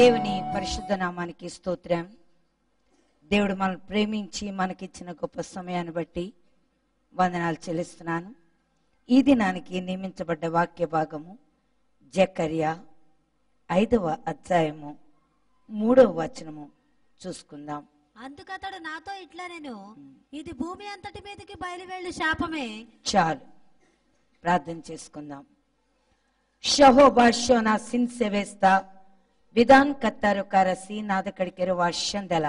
దేవుని పరిశుద్ధ నామానికి స్తోత్రం దేవుడు మనల్ని ప్రేమించి మనకిచ్చిన గొప్ప సమయాన్ని బట్టి వందనాలు చెల్లిస్తున్నాను ఈ దినానికి నియమించబడ్డ వాక్య భాగము జకర్య ఐదవ అధ్యాయము మూడవ వచనము చూసుకుందాం అందుకతడు నాతో ఇట్లా నేను ఇది భూమి అంతటి మీదకి బయలువెళ్ళు శాపమే చాలు ప్రార్థన చేసుకుందాం ಶಹೋಭಾಷ್ಯೋನ ಸಿನ್ ಸೆವೆಸ್ತ ವಿಧಾನ್ ಕತ್ತರು ಕರ ಸೀನಾದ ಕಡಿಕೆರುವ ಶಂದಲ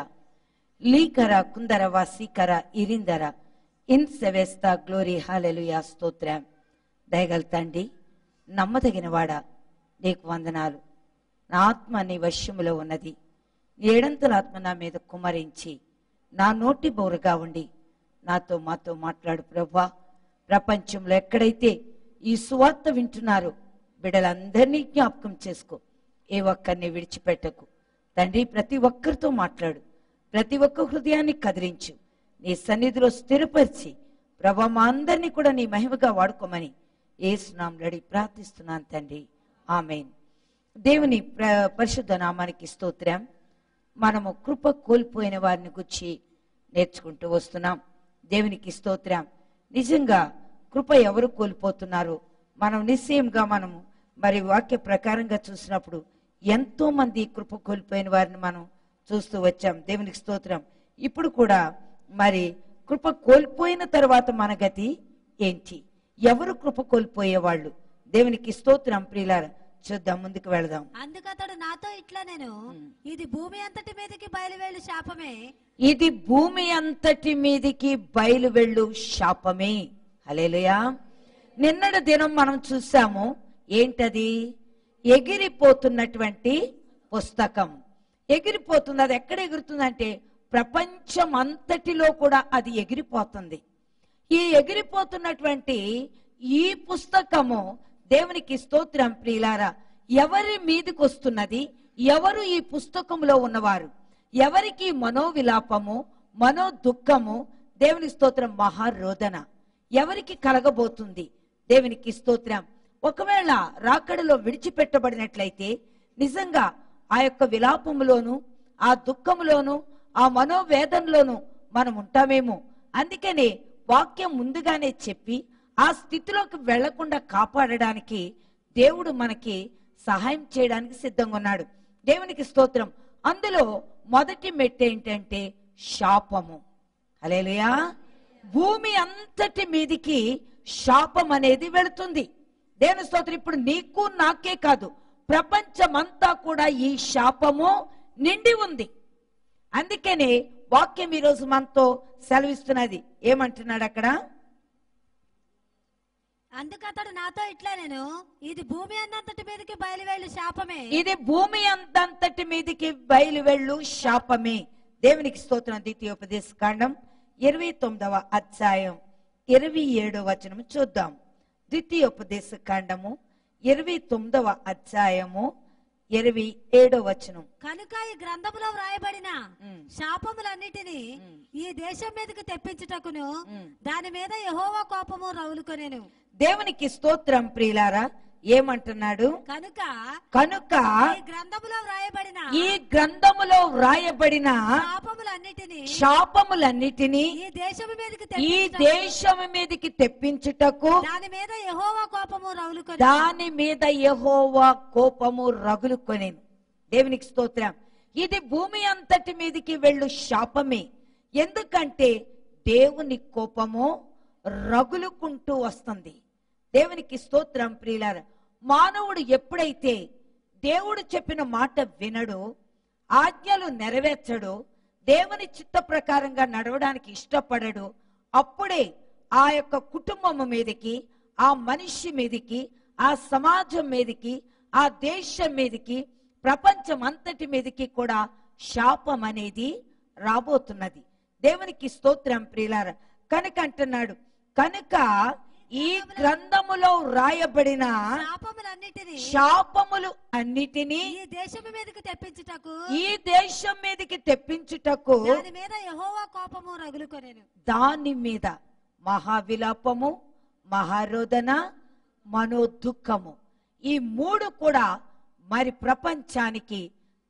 ಲೀಕರ ಕುಂದರವ ಸೀಕರ ಇರಿಂದರ ఇన్ సెవెస్తా గ్లోరీ హాలెలుయా స్తోత్రం దయగల తండ్రి నమ్మదగిన వాడా నీకు వందనాలు నా ఆత్మ నీ వశ్యములో ఉన్నది నీ ఏడంతల ఆత్మ నా మీద కుమరించి నా నోటి బోరుగా ఉండి నాతో మాతో మాట్లాడు ప్రభా ప్రపంచంలో ఎక్కడైతే ఈ సువార్త వింటున్నారో బిడ్డలందరినీ జ్ఞాపకం చేసుకో ఏ ఒక్కరిని విడిచిపెట్టకు తండ్రి ప్రతి ఒక్కరితో మాట్లాడు ప్రతి ఒక్క హృదయాన్ని కదిలించు నీ సన్నిధిలో స్థిరపరిచి ప్రభా మా అందరినీ కూడా నీ మహిమగా వాడుకోమని ఏసునాం లడి ప్రార్థిస్తున్నాను తండ్రి ఆమెన్ దేవుని ప్ర- పరిశుద్ధ నామానికి స్తోత్రం మనము కృప కోల్పోయిన వారిని గురించి నేర్చుకుంటూ వస్తున్నాం దేవునికి స్తోత్రం నిజంగా కృప ఎవరు కోల్పోతున్నారు మనం నిశ్చయంగా మనము మరి వాక్య ప్రకారంగా చూసినప్పుడు ఎంతో మంది కృప కోల్పోయిన వారిని మనం చూస్తూ వచ్చాం దేవునికి స్తోత్రం ఇప్పుడు కూడా మరి కృప కోల్పోయిన తర్వాత మన గతి ఏంటి ఎవరు కృప కోల్పోయే వాళ్ళు దేవునికి స్తోత్రం ప్రియులార చూద్దాం ముందుకు వెళదాం అందుకతడు నాతో ఇట్లా నేను ఇది భూమి అంతటి మీదకి బయలువెళ్ళు శాపమే ఇది భూమి అంతటి మీదికి బయలు వెళ్ళు శాపమే హలేలుయా నిన్నటి దినం మనం చూసాము ఏంటది ఎగిరిపోతున్నటువంటి పుస్తకం ఎగిరిపోతుంది అది ఎక్కడ ఎగురుతుందంటే ప్రపంచం అంతటిలో కూడా అది ఎగిరిపోతుంది ఈ ఎగిరిపోతున్నటువంటి ఈ పుస్తకము దేవునికి స్తోత్రం ప్రియులారా ఎవరి మీదకి వస్తున్నది ఎవరు ఈ పుస్తకంలో ఉన్నవారు ఎవరికి మనోవిలాపము మనో దుఃఖము దేవుని స్తోత్రం మహారోదన ఎవరికి కలగబోతుంది దేవునికి స్తోత్రం ఒకవేళ రాకడలో విడిచిపెట్టబడినట్లయితే నిజంగా ఆ యొక్క విలాపములోను ఆ దుఃఖములోను ఆ మనోవేదనలోను మనం ఉంటామేమో అందుకనే వాక్యం ముందుగానే చెప్పి ఆ స్థితిలోకి వెళ్లకుండా కాపాడడానికి దేవుడు మనకి సహాయం చేయడానికి సిద్ధంగా ఉన్నాడు దేవునికి స్తోత్రం అందులో మొదటి మెట్టు ఏంటంటే శాపము అలేలుయా భూమి అంతటి మీదికి శాపం అనేది వెళుతుంది దేవుని స్తోత్రం ఇప్పుడు నీకు నాకే కాదు ప్రపంచమంతా కూడా ఈ శాపము నిండి ఉంది అందుకనే వాక్యం ఈరోజు మనతో సెలవిస్తున్నది ఏమంటున్నాడు అక్కడ అందుకతడు నాతో ఇట్లా నేను ఇది భూమి అన్నంతటి మీదకి బయలువెళ్ళు శాపమే ఇది భూమి అంతంతటి మీదికి బయలు వెళ్ళు శాపమే దేవునికి స్తోత్రం ద్వితీయోపదేశ కాండం ఇరవై తొమ్మిదవ అధ్యాయం ఇరవై ఏడవ వచనం చూద్దాం ద్వితీయోపదేశ కాండము ఇరవై తొమ్మిదవ అధ్యాయము ఇరవై ఏడవ వచనం కనుక ఈ గ్రంథములో వ్రాయబడిన ఉమ్. శాపములన్నిటినీ ఉమ్. ఈ దేశం మీదకి తెప్పించుటకును ఉమ్. దాని మీద యెహోవా కోపము రౌలుకొనెను దేవునికి స్తోత్రం ప్రియులారా ఏమంటున్నాడు కనుక కనుక ఈ గ్రంథములో వ్రాయబడిన ఈ గ్రంథములో వ్రాయబడిన శాపములన్నిటినీ శాపములన్నిటినీ ఈ దేశము మీదకి ఈ తెప్పించుటకు దేశము మీదకి తెప్పించుటకు దాని మీద యెహోవా కోపము రౌలుకొని దాని మీద యెహోవా కోపము రగులుకొనేను దేవునికి స్తోత్రం ఇది భూమి అంతటి మీదకి వెళ్ళు శాపమే ఎందుకంటే దేవుని కోపము రగులుకుంటూ వస్తుంది దేవునికి స్తోత్రం ప్రియులార మానవుడు ఎప్పుడైతే దేవుడు చెప్పిన మాట వినడు ఆజ్ఞలు నెరవేర్చడు దేవుని చిత్త ప్రకారంగా నడవడానికి ఇష్టపడడు అప్పుడే ఆ యొక్క కుటుంబం మీదకి ఆ మనిషి మీదకి ఆ సమాజం మీదకి ఆ దేశం మీదకి ప్రపంచం అంతటి మీదకి కూడా శాపం అనేది రాబోతున్నది దేవునికి స్తోత్రం ప్రియులార కనుక అంటున్నాడు కనుక ఈ గ్రంథములో రాయబడిన శాపములన్నిటినీ శాపములు అన్నిటినీ ఈ దేశము మీదకి తెప్పించుటకు ఈ దేశం మీదకి తెప్పించుటకు దాని మీద యెహోవా కోపము రగులుకొనెను దాని మీద మహావిలాపము మహారోదన మనోదుఖము ఈ మూడు కూడా మరి ప్రపంచానికి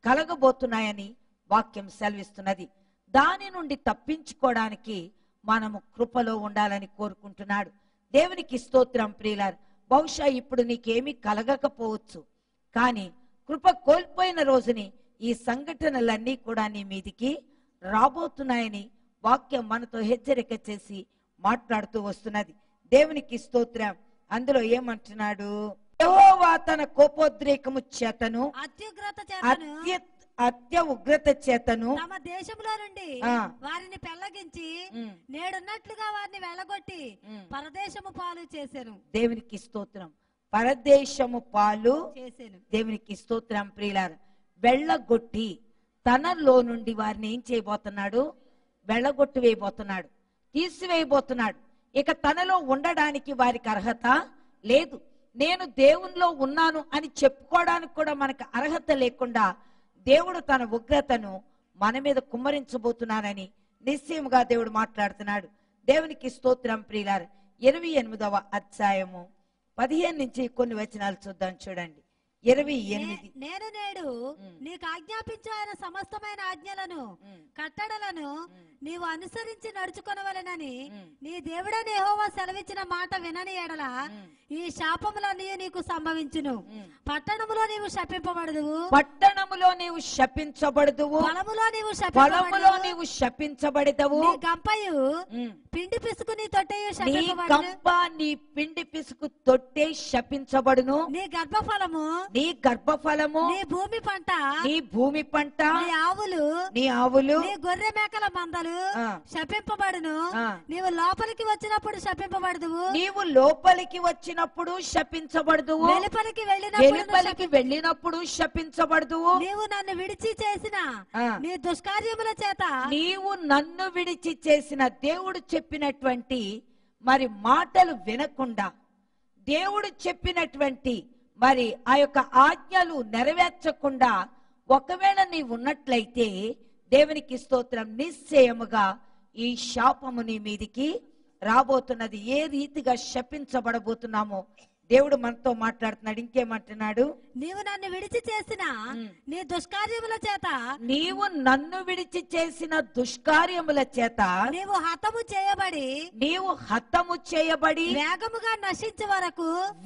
కలగబోతున్నాయని వాక్యం సెలవిస్తున్నది దాని నుండి తప్పించుకోవడానికి మనము కృపలో ఉండాలని కోరుకుంటున్నాడు దేవునికి స్తోత్రం ప్రియులార్ బహుశా ఇప్పుడు నీకేమీ కలగకపోవచ్చు కానీ కృప కోల్పోయిన రోజుని ఈ సంఘటనలన్నీ కూడా నీ మీదికి రాబోతున్నాయని వాక్యం మనతో హెచ్చరిక చేసి మాట్లాడుతూ వస్తున్నది దేవునికి స్తోత్రం అందులో ఏమంటున్నాడు యెహోవా తన కోపోద్రేకము చేతను అత్యుగ్రత చేతను అత్య అత్య ఉగ్రత చేతను తమ దేశంలో నుండి ఆ. వారిని పెళ్లగించి ఉమ్, నేడున్నట్లుగా వారిని వెళ్ళగొట్టి ఉమ్. పరదేశము పాలు చేశాను దేవునికి స్తోత్రం పరదేశము పాలు చేశాను దేవునికి స్తోత్రం ప్రియులార వెళ్ళగొట్టి తనలో నుండి వారిని ఏం చేయబోతున్నాడు వెళ్ళగొట్టి వేయబోతున్నాడు తీసివేయబోతున్నాడు ఇక తనలో ఉండడానికి వారికి అర్హత లేదు నేను దేవునిలో ఉన్నాను అని చెప్పుకోవడానికి కూడా మనకు అర్హత లేకుండా దేవుడు తన ఉగ్రతను మన మీద కుమ్మరించబోతున్నానని నిశ్చయముగా దేవుడు మాట్లాడుతున్నాడు దేవునికి స్తోత్రం ప్రియులార ఇరవై ఎనిమిదవ అధ్యాయము పదిహేను నుంచి కొన్ని వచనాలు చూద్దాం చూడండి ఇరవై ఎనిమిది నే- నేను నేడు నీకు ఆజ్ఞాపించు ఆయన సమస్తమైన ఆజ్ఞలను ఉమ్, కట్టడలను నీవు అనుసరించి నడుచుకొనవలెనని ఉమ్. నీ దేవుడైన యెహోవా సెలవిచ్చిన మాట వినని ఎడల ఉమ్. ఈ శాపములన్నీ నీకు సంభవించును ఉమ్. పట్టణములో నీవు శపింపబడదువు పట్టణములో నీవు శపించబడదువు పొలములో నీవు పొలములో శపింపబడదు నీవు శపించబడదవు నీ గంపయు ఉమ్. పిండి పిసుకు నీ తొట్టయు నీ శపింపబడును కంప నీ పిండి పిసుకు తొట్టే శపించబడును నీ గర్భఫలము నీ గర్భఫలము నీ భూమి పంట నీ భూమి పంట నీ ఆవులు నీ ఆవులు నీ గొర్రె మేకల మందలు ఆ. శపింపబడును ఆ. నీవు లోపలికి వచ్చినప్పుడు శపింపబడదువు నీవు లోపలికి వచ్చినప్పుడు శపించబడదువు వెలుపలికి వెళ్ళినప్పుడు వెలుపలికి వెళ్ళినప్పుడు శపించబడదువు నీవు నన్ను విడిచి చేసిన ఆ. నీ దుష్కార్యముల చేత నీవు నన్ను విడిచి చేసిన దేవుడు చెప్పినటువంటి మరి మాటలు వినకుండా దేవుడు చెప్పినటువంటి మరి ఆ యొక్క ఆజ్ఞలు నెరవేర్చకుండా ఒకవేళ నీవు ఉన్నట్లయితే దేవునికి స్తోత్రం నిశ్చయముగా ఈ శాపము నీ మీదికి రాబోతున్నది ఏ రీతిగా శపించబడబోతున్నామో దేవుడు మనతో మాట్లాడుతున్నాడు ఇంకేమంటున్నాడు నీవు నన్ను విడిచి చేసిన నీ దుష్కార్యముల చేత నీవు నన్ను విడిచి చేసిన దుష్కార్యముల చేత నీవు హతము చేయబడి నీవు హతము చేయబడి వేగముగా నశించే వరకు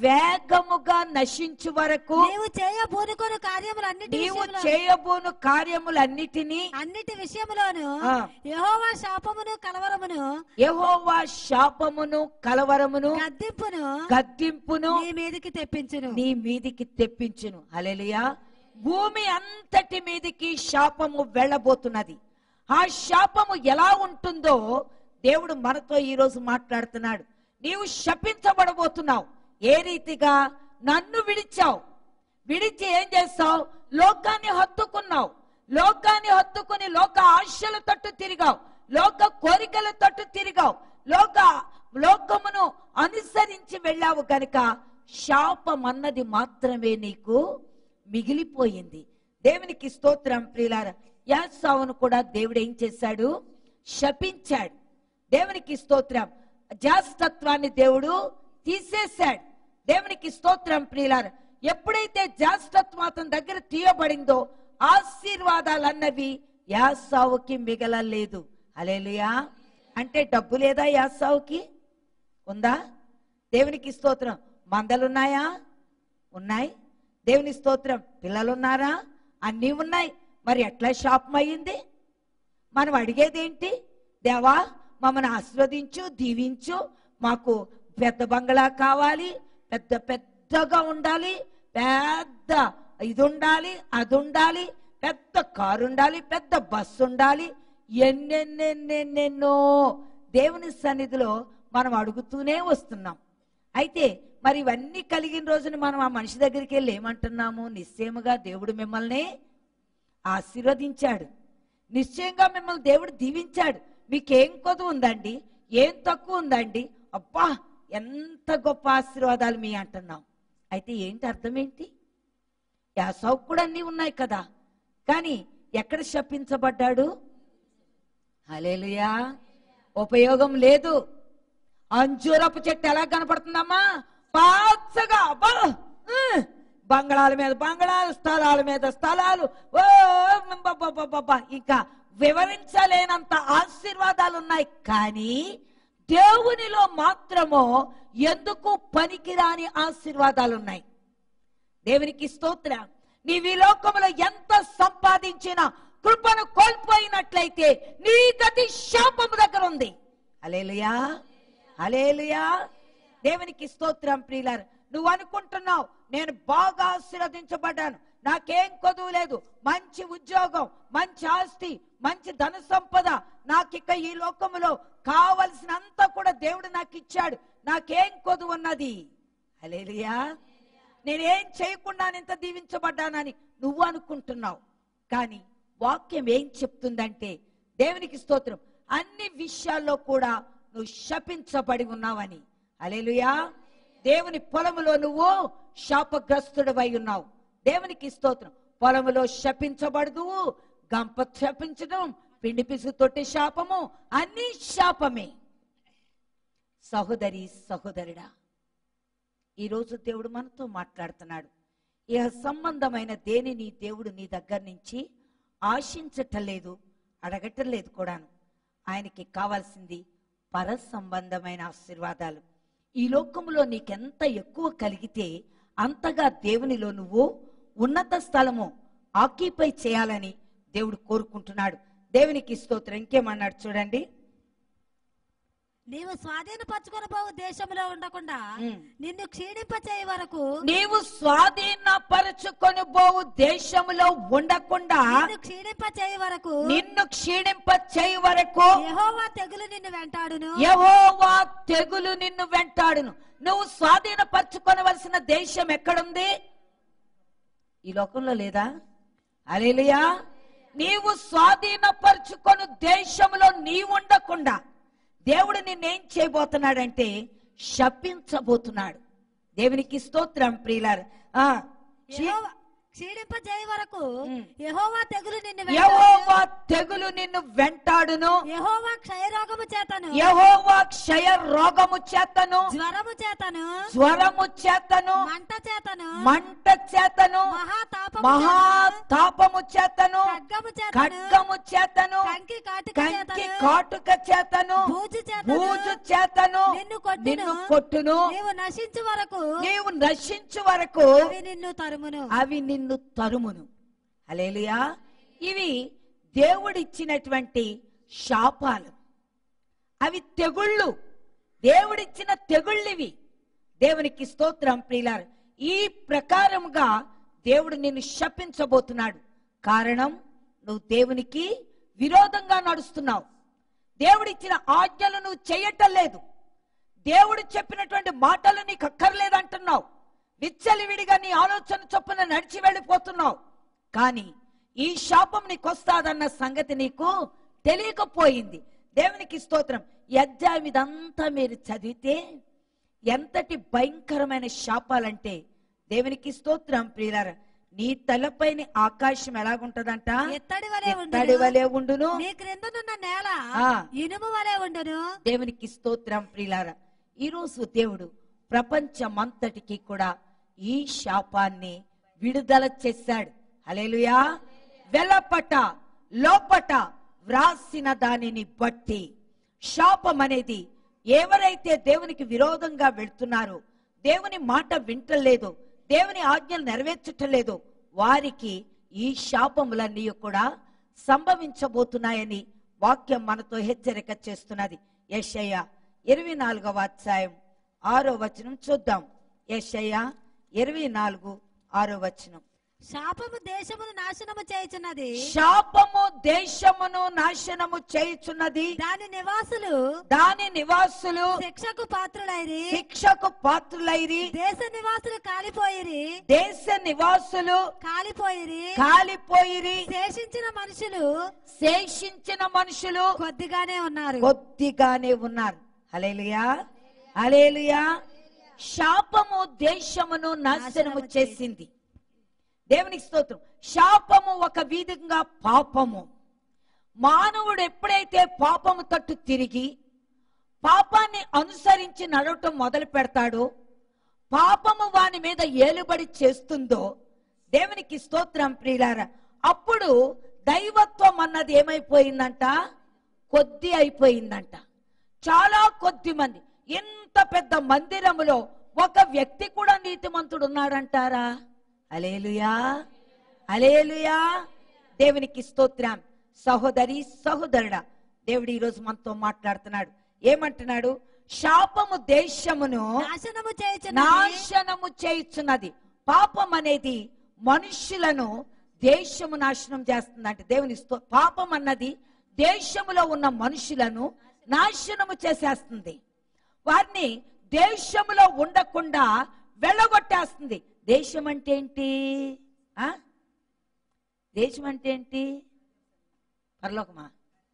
వేగముగా నశించు వరకు నీవు చేయ బూనుకొను కార్యములన్నిటి నీవు విషయములో- చేయబోను కార్యములన్నిటినీ అన్నిటి విషయములోను ఆ. యెహోవా శాపమును కలవరమును యెహోవా శాపమును కలవరమును గద్దింపును గద్దింపును నీ మీదికి తెప్పించును నీ మీదికి తెప్పించును హల్లెలూయా భూమి అంతటి మీదికి శాపము వెళ్ళబోతున్నది ఆ శాపము ఎలా ఉంటుందో దేవుడు మనతో ఈ రోజు మాట్లాడుతున్నాడు నీవు శపించబడబోతున్నావు ఏ రీతిగా నన్ను విడిచావు విడిచి ఏం చేస్తావు లోకాన్ని హత్తుకున్నావు లోకాన్ని హత్తుకుని లోక ఆశల తట్టు తిరిగావు లోక కోరికల తట్టు తిరిగావు లోక లోకమును అనుసరించి వెళ్ళావు గనుక శాపమన్నది మాత్రమే నీకు మిగిలిపోయింది దేవునికి స్తోత్రం ప్రియులార యాసావును కూడా దేవుడు ఏం చేశాడు శపించాడు దేవునికి స్తోత్రం జాస్తత్వాన్ని దేవుడు తీసేశాడు దేవునికి స్తోత్రం ప్రియులార ఎప్పుడైతే జాస్తత్వం అతని దగ్గర తీయబడిందో ఆశీర్వాదాలన్నవి యాసావుకి మిగలలేదు అలేలుయా అంటే డబ్బు లేదా యాసావుకి ఉందా దేవునికి స్తోత్రం మందలున్నాయా ఉన్నాయి దేవుని స్తోత్రం పిల్లలున్నారా అన్నీ ఉన్నాయి మరి ఎట్లా శాపం అయ్యింది మనం అడిగేది ఏంటి దేవా మమ్మల్ని ఆస్వాదించు దీవించు మాకు పెద్ద బంగ్లా కావాలి పెద్ద పెద్దగా ఉండాలి పెద్ద ఇది ఉండాలి అది ఉండాలి పెద్ద కారు ఉండాలి పెద్ద బస్సు ఉండాలి ఎన్నెన్నెన్నెన్నెన్నో దేవుని సన్నిధిలో మనం అడుగుతూనే వస్తున్నాం అయితే మరి ఇవన్నీ కలిగిన రోజున మనం ఆ మనిషి దగ్గరికి వెళ్ళి ఏమంటున్నాము నిశ్చయముగా దేవుడు మిమ్మల్ని ఆశీర్వదించాడు నిశ్చయంగా మిమ్మల్ని దేవుడు దీవించాడు మీకేం కొదువు ఉందండి ఏం తక్కువ ఉందండి అబ్బా ఎంత గొప్ప ఆశీర్వాదాలు మీ అంటున్నాం అయితే ఏంటి అర్థం ఏంటి యాసవ్ కూడా అన్నీ ఉన్నాయి కదా కానీ ఎక్కడ శపించబడ్డాడు హలేలుయా ఉపయోగం లేదు అంజూరపు చెట్టు ఎలా కనపడుతుందమ్మా పచ్చగా అబ్బా ఉహ్, బంగళాల మీద బంగళాలు స్థలాల మీద స్థలాలు ఓ బబ్బబ్బబ్బబ్బ. ఇంకా వివరించలేనంత ఆశీర్వాదాలు ఉన్నాయి కానీ దేవునిలో మాత్రము ఎందుకు పనికిరాని ఆశీర్వాదాలు ఉన్నాయి దేవునికి స్తోత్రం నీవు ఈ లోకములో ఎంత సంపాదించినా కృపను కోల్పోయినట్లయితే నీ గతి శాపము దగ్గర ఉంది అలేలుయా అలేలుయా దేవునికి స్తోత్రం ప్రియులారు నువ్వు అనుకుంటున్నావు నేను బాగా ఆశీర్వదించబడ్డాను నాకేం కొదువు లేదు మంచి ఉద్యోగం మంచి ఆస్తి మంచి ధన సంపద నాకిక ఈ లోకములో కావలసినంత కూడా దేవుడు నాకు ఇచ్చాడు నాకేం కొదువు ఉన్నది అలేలుయా నేనేం చేయకుండా ఇంత దీవించబడ్డానని నువ్వు అనుకుంటున్నావు కానీ వాక్యం ఏం చెప్తుందంటే దేవునికి స్తోత్రం అన్ని విషయాల్లో కూడా నువ్వు శపించబడి ఉన్నావని అలేలుయా దేవుని పొలములో నువ్వు శాపగ్రస్తుడవై ఉన్నావు దేవునికి స్తోత్రం పొలములో శపించబడదు గంప శపించడం పిండి పిసు తొట్టి శాపము అన్ని శాపమే సహోదరి సహోదరుడా ఈరోజు దేవుడు మనతో మాట్లాడుతున్నాడు ఇహ సంబంధమైన దేనిని దేవుడు నీ దగ్గర నుంచి ఆశించటలేదు అడగటం లేదు కూడాను ఆయనకి కావాల్సింది పర సంబంధమైన ఆశీర్వాదాలు ఈ లోకంలో నీకెంత ఎక్కువ కలిగితే అంతగా దేవునిలో నువ్వు ఉన్నత స్థలము ఆక్యుపై చేయాలని దేవుడు కోరుకుంటున్నాడు దేవునికి స్తోత్రం ఇంకేమన్నాడు చూడండి నీవు స్వాధీనపరచుకొని పోవు దేశంలో ఉండకుండా ఉమ్. నిన్ను క్షీణింప చేయ వరకు నీవు స్వాధీనపరచుకొని పోవు దేశములో ఉండకుండా నిన్ను క్షీణింప చేయ వరకు నిన్ను క్షీణింప చేయి వరకు యెహోవా తెగులు నిన్ను వెంటాడును యహోవా తెగులు నిన్ను వెంటాడును నువ్వు స్వాధీనపరచుకొనవలసిన దేశం ఎక్కడుంది ఈ లోకంలో లేదా అలేలుయా నీవు స్వాధీనపరచుకొను దేశంలో నీ ఉండకుండా దేవుడు నిన్నేం చేయబోతున్నాడంటే శపించబోతున్నాడు దేవునికి స్తోత్రం ప్రియులారు ఆ యెహోవా క్షీణింప చేయ వరకు ఉమ్. యెహోవా తెగులు నిన్ను వెంటాడును యహోవా తెగులు నిన్ను వెంటాడును యెహోవా క్షయరోగము చేతను యహోవా క్షయ రోగము చేతను జ్వరము చేతను జ్వరము చేతను మంట చేతను మంట చేతను మహాతాపము మహాతాపము చేతను ఖడ్గము చేతను ఖడ్గము చేతను కంకి కాటుక కంకి చేతను కాటుక చేతను బూజు చేతను బూజు చేతను నిన్ను కొట్టును. నిన్ను కొట్టును నీవు నశించు వరకు నీవు నశించు వరకు అవి నిన్ను తరుమును అవి నిన్ను తరుమును అలేలుయా ఇవి దేవుడిచ్చినటువంటి శాపాలు అవి తెగుళ్ళు దేవుడిచ్చిన తెగుళ్ళివి దేవునికి స్తోత్రం ప్రియులారు ఈ ప్రకారముగా దేవుడు నిన్ను శపించబోతున్నాడు కారణం నువ్వు దేవునికి విరోధంగా నడుస్తున్నావు దేవుడిచ్చిన ఆజ్ఞలు నువ్వు చేయటం లేదు దేవుడు చెప్పినటువంటి మాటలు నీకు అక్కర్లేదంటున్నావు విచ్చలివిడిగా నీ ఆలోచన చొప్పున నడిచి వెళ్ళిపోతున్నావు కానీ ఈ శాపం నీకు వస్తాదన్న సంగతి నీకు తెలియకపోయింది దేవునికి స్తోత్రం ఈ అధ్యాయం ఇదంతా మీరు చదివితే ఎంతటి భయంకరమైన శాపాలంటే దేవునికి స్తోత్రం ప్రియులార నీ తలపైన ఆకాశం ఎలాగుంటదంట ఎత్తడి వలె ఎత్తడి ఉండును వలె ఉండును నీ క్రిందనున్న నేల ఆ. ఇనుము వలె ఉండును దేవునికి స్తోత్రం ప్రియులార ఈరోజు దేవుడు ప్రపంచమంతటికి కూడా ఈ శాపాన్ని విడుదల చేశాడు హల్లెలూయా వెలపట లోపట వ్రాసిన దానిని బట్టి శాపం అనేది ఎవరైతే దేవునికి విరోధంగా వెళ్తున్నారో దేవుని మాట వింటలేదో దేవుని ఆజ్ఞలు నెరవేర్చటలేదో వారికి ఈ శాపములన్నీ కూడా సంభవించబోతున్నాయని వాక్యం మనతో హెచ్చరిక చేస్తున్నది యెషయా ఇరవై నాలుగవ అధ్యాయం ఆరో వచనం చూద్దాం యెషయా ఇరవై నాలుగు ఆరో వచనం శాపము దేశమును నాశనము చేయుచున్నది శాపము దేశమును నాశనము చేయుచున్నది దాని నివాసులు దాని నివాసులు శిక్షకు పాత్రులైరి శిక్షకు పాత్రులైరి దేశ నివాసులు కాలిపోయిరి దేశ నివాసులు కాలిపోయిరి కాలిపోయిరి శేషించిన మనుషులు శేషించిన మనుషులు కొద్దిగానే ఉన్నారు కొద్దిగానే ఉన్నారు హలేలుయా హలేలుయా శాపము దేశమును నాశనము చేసింది దేవునికి స్తోత్రం శాపము ఒక విధంగా పాపము మానవుడు ఎప్పుడైతే పాపము తట్టు తిరిగి పాపాన్ని అనుసరించి నడవటం మొదలు పెడతాడో పాపము వాని మీద ఏలుబడి చేస్తుందో దేవునికి స్తోత్రం ప్రియులారా అప్పుడు దైవత్వం అన్నది ఏమైపోయిందంట కొద్ది అయిపోయిందంట చాలా కొద్ది మంది ఇంత పెద్ద మందిరములో ఒక వ్యక్తి కూడా నీతిమంతుడు ఉన్నాడంటారా అలేలుయా అలేలుయా దేవునికి స్తోత్రం సహోదరి సహోదరుడా దేవుడు ఈరోజు మనతో మాట్లాడుతున్నాడు ఏమంటున్నాడు శాపము దేశమును నాశనము చేయుచున్నది నాశనము చేయుచున్నది పాపం అనేది మనుష్యులను దేశము నాశనం చేస్తుందంటే దేవుని స్తో- పాపం అన్నది దేశములో ఉన్న మనుషులను నాశనము చేసేస్తుంది వారిని దేశములో ఉండకుండా వెళ్ళగొట్టేస్తుంది దేశం అంటే ఏంటి ఆ? దేశం అంటే ఏంటి పరలోకమా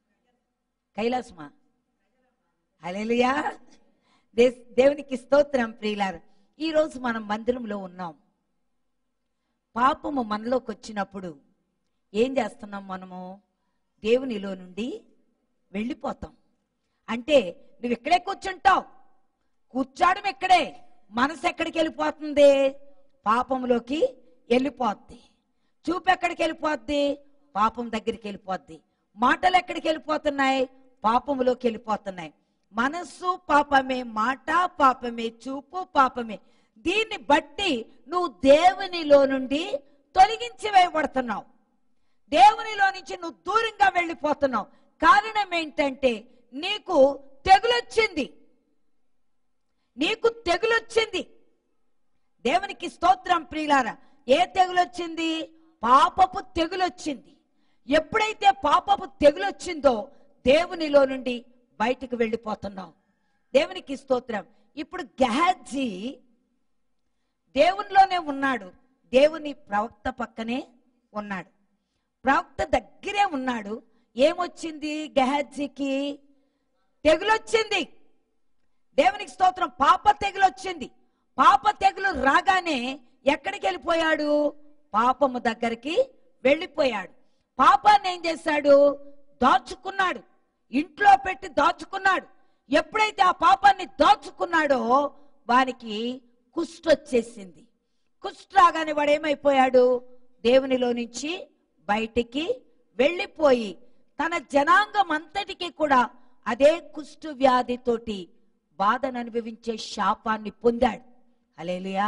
కైలాసమా హల్లెలూయా దే- దేవునికి స్తోత్రం ప్రియులారు ఈ రోజు మనం మందిరంలో ఉన్నాం పాపము మనలోకి వచ్చినప్పుడు ఏం చేస్తున్నాం మనము దేవునిలో నుండి వెళ్ళిపోతాం అంటే నువ్వు ఇక్కడే కూర్చుంటావు కూర్చోవడం ఇక్కడే మనసు ఎక్కడికి వెళ్ళిపోతుంది పాపంలోకి వెళ్ళిపోద్ది చూపు ఎక్కడికి వెళ్ళిపోద్ది పాపం దగ్గరికి వెళ్ళిపోద్ది మాటలు ఎక్కడికి వెళ్ళిపోతున్నాయి పాపములోకి వెళ్ళిపోతున్నాయి మనస్సు పాపమే మాట పాపమే చూపు పాపమే దీన్ని బట్టి నువ్వు దేవునిలో నుండి తొలగించి వేయబడుతున్నావు దేవునిలో నుంచి నువ్వు దూరంగా వెళ్ళిపోతున్నావు కారణం ఏంటంటే నీకు తెగులొచ్చింది నీకు తెగులొచ్చింది దేవునికి స్తోత్రం ప్రియులారా ఏ తెగులొచ్చింది పాపపు తెగులొచ్చింది ఎప్పుడైతే పాపపు తెగులొచ్చిందో దేవునిలో నుండి బయటికి వెళ్ళిపోతున్నావు దేవునికి స్తోత్రం ఇప్పుడు గహాజీ దేవునిలోనే ఉన్నాడు దేవుని ప్రవక్త పక్కనే ఉన్నాడు ప్రవక్త దగ్గరే ఉన్నాడు ఏమొచ్చింది గహాజీకి తెగులొచ్చింది దేవునికి స్తోత్రం పాప తెగులు వచ్చింది పాప తెగులు రాగానే ఎక్కడికి వెళ్ళిపోయాడు పాపము దగ్గరికి వెళ్ళిపోయాడు పాపాన్ని ఏం చేశాడు దాచుకున్నాడు ఇంట్లో పెట్టి దాచుకున్నాడు ఎప్పుడైతే ఆ పాపాన్ని దాచుకున్నాడో వానికి కుష్టు వచ్చేసింది కుష్టు రాగానే వాడు ఏమైపోయాడు దేవునిలో నుంచి బయటికి వెళ్ళిపోయి తన జనాంగం అంతటికి కూడా అదే కుష్టు వ్యాధితోటి బాధను అనుభవించే శాపాన్ని పొందాడు అలేలుయా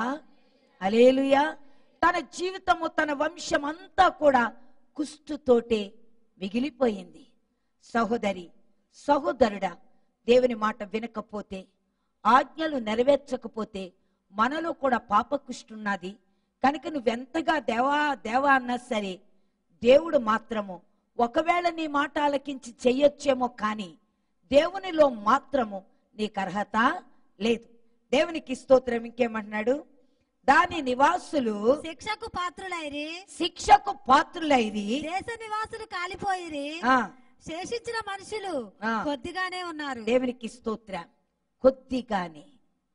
అలేలుయా తన జీవితము తన వంశం అంతా కూడా కుష్టుతోటే మిగిలిపోయింది సహోదరి సహోదరుడా దేవుని మాట వినకపోతే ఆజ్ఞలు నెరవేర్చకపోతే మనలో కూడా పాపకుష్టున్నది కనుక నువ్వెంతగా దేవా దేవా అన్నా సరే దేవుడు మాత్రము ఒకవేళ నీ మాట ఆలకించి చెయ్యొచ్చేమో కానీ దేవునిలో మాత్రము నీకు అర్హత లేదు దేవునికి స్తోత్రం ఇంకేమంటున్నాడు దాని నివాసులు శిక్షకు పాత్రులైరి శిక్షకు పాత్రులైరి దేశ నివాసులు కాలిపోయిరి ఆ, శేషించిన మనుషులు ఆ. కొద్దిగానే ఉన్నారు దేవునికి స్తోత్రం కొద్దిగానే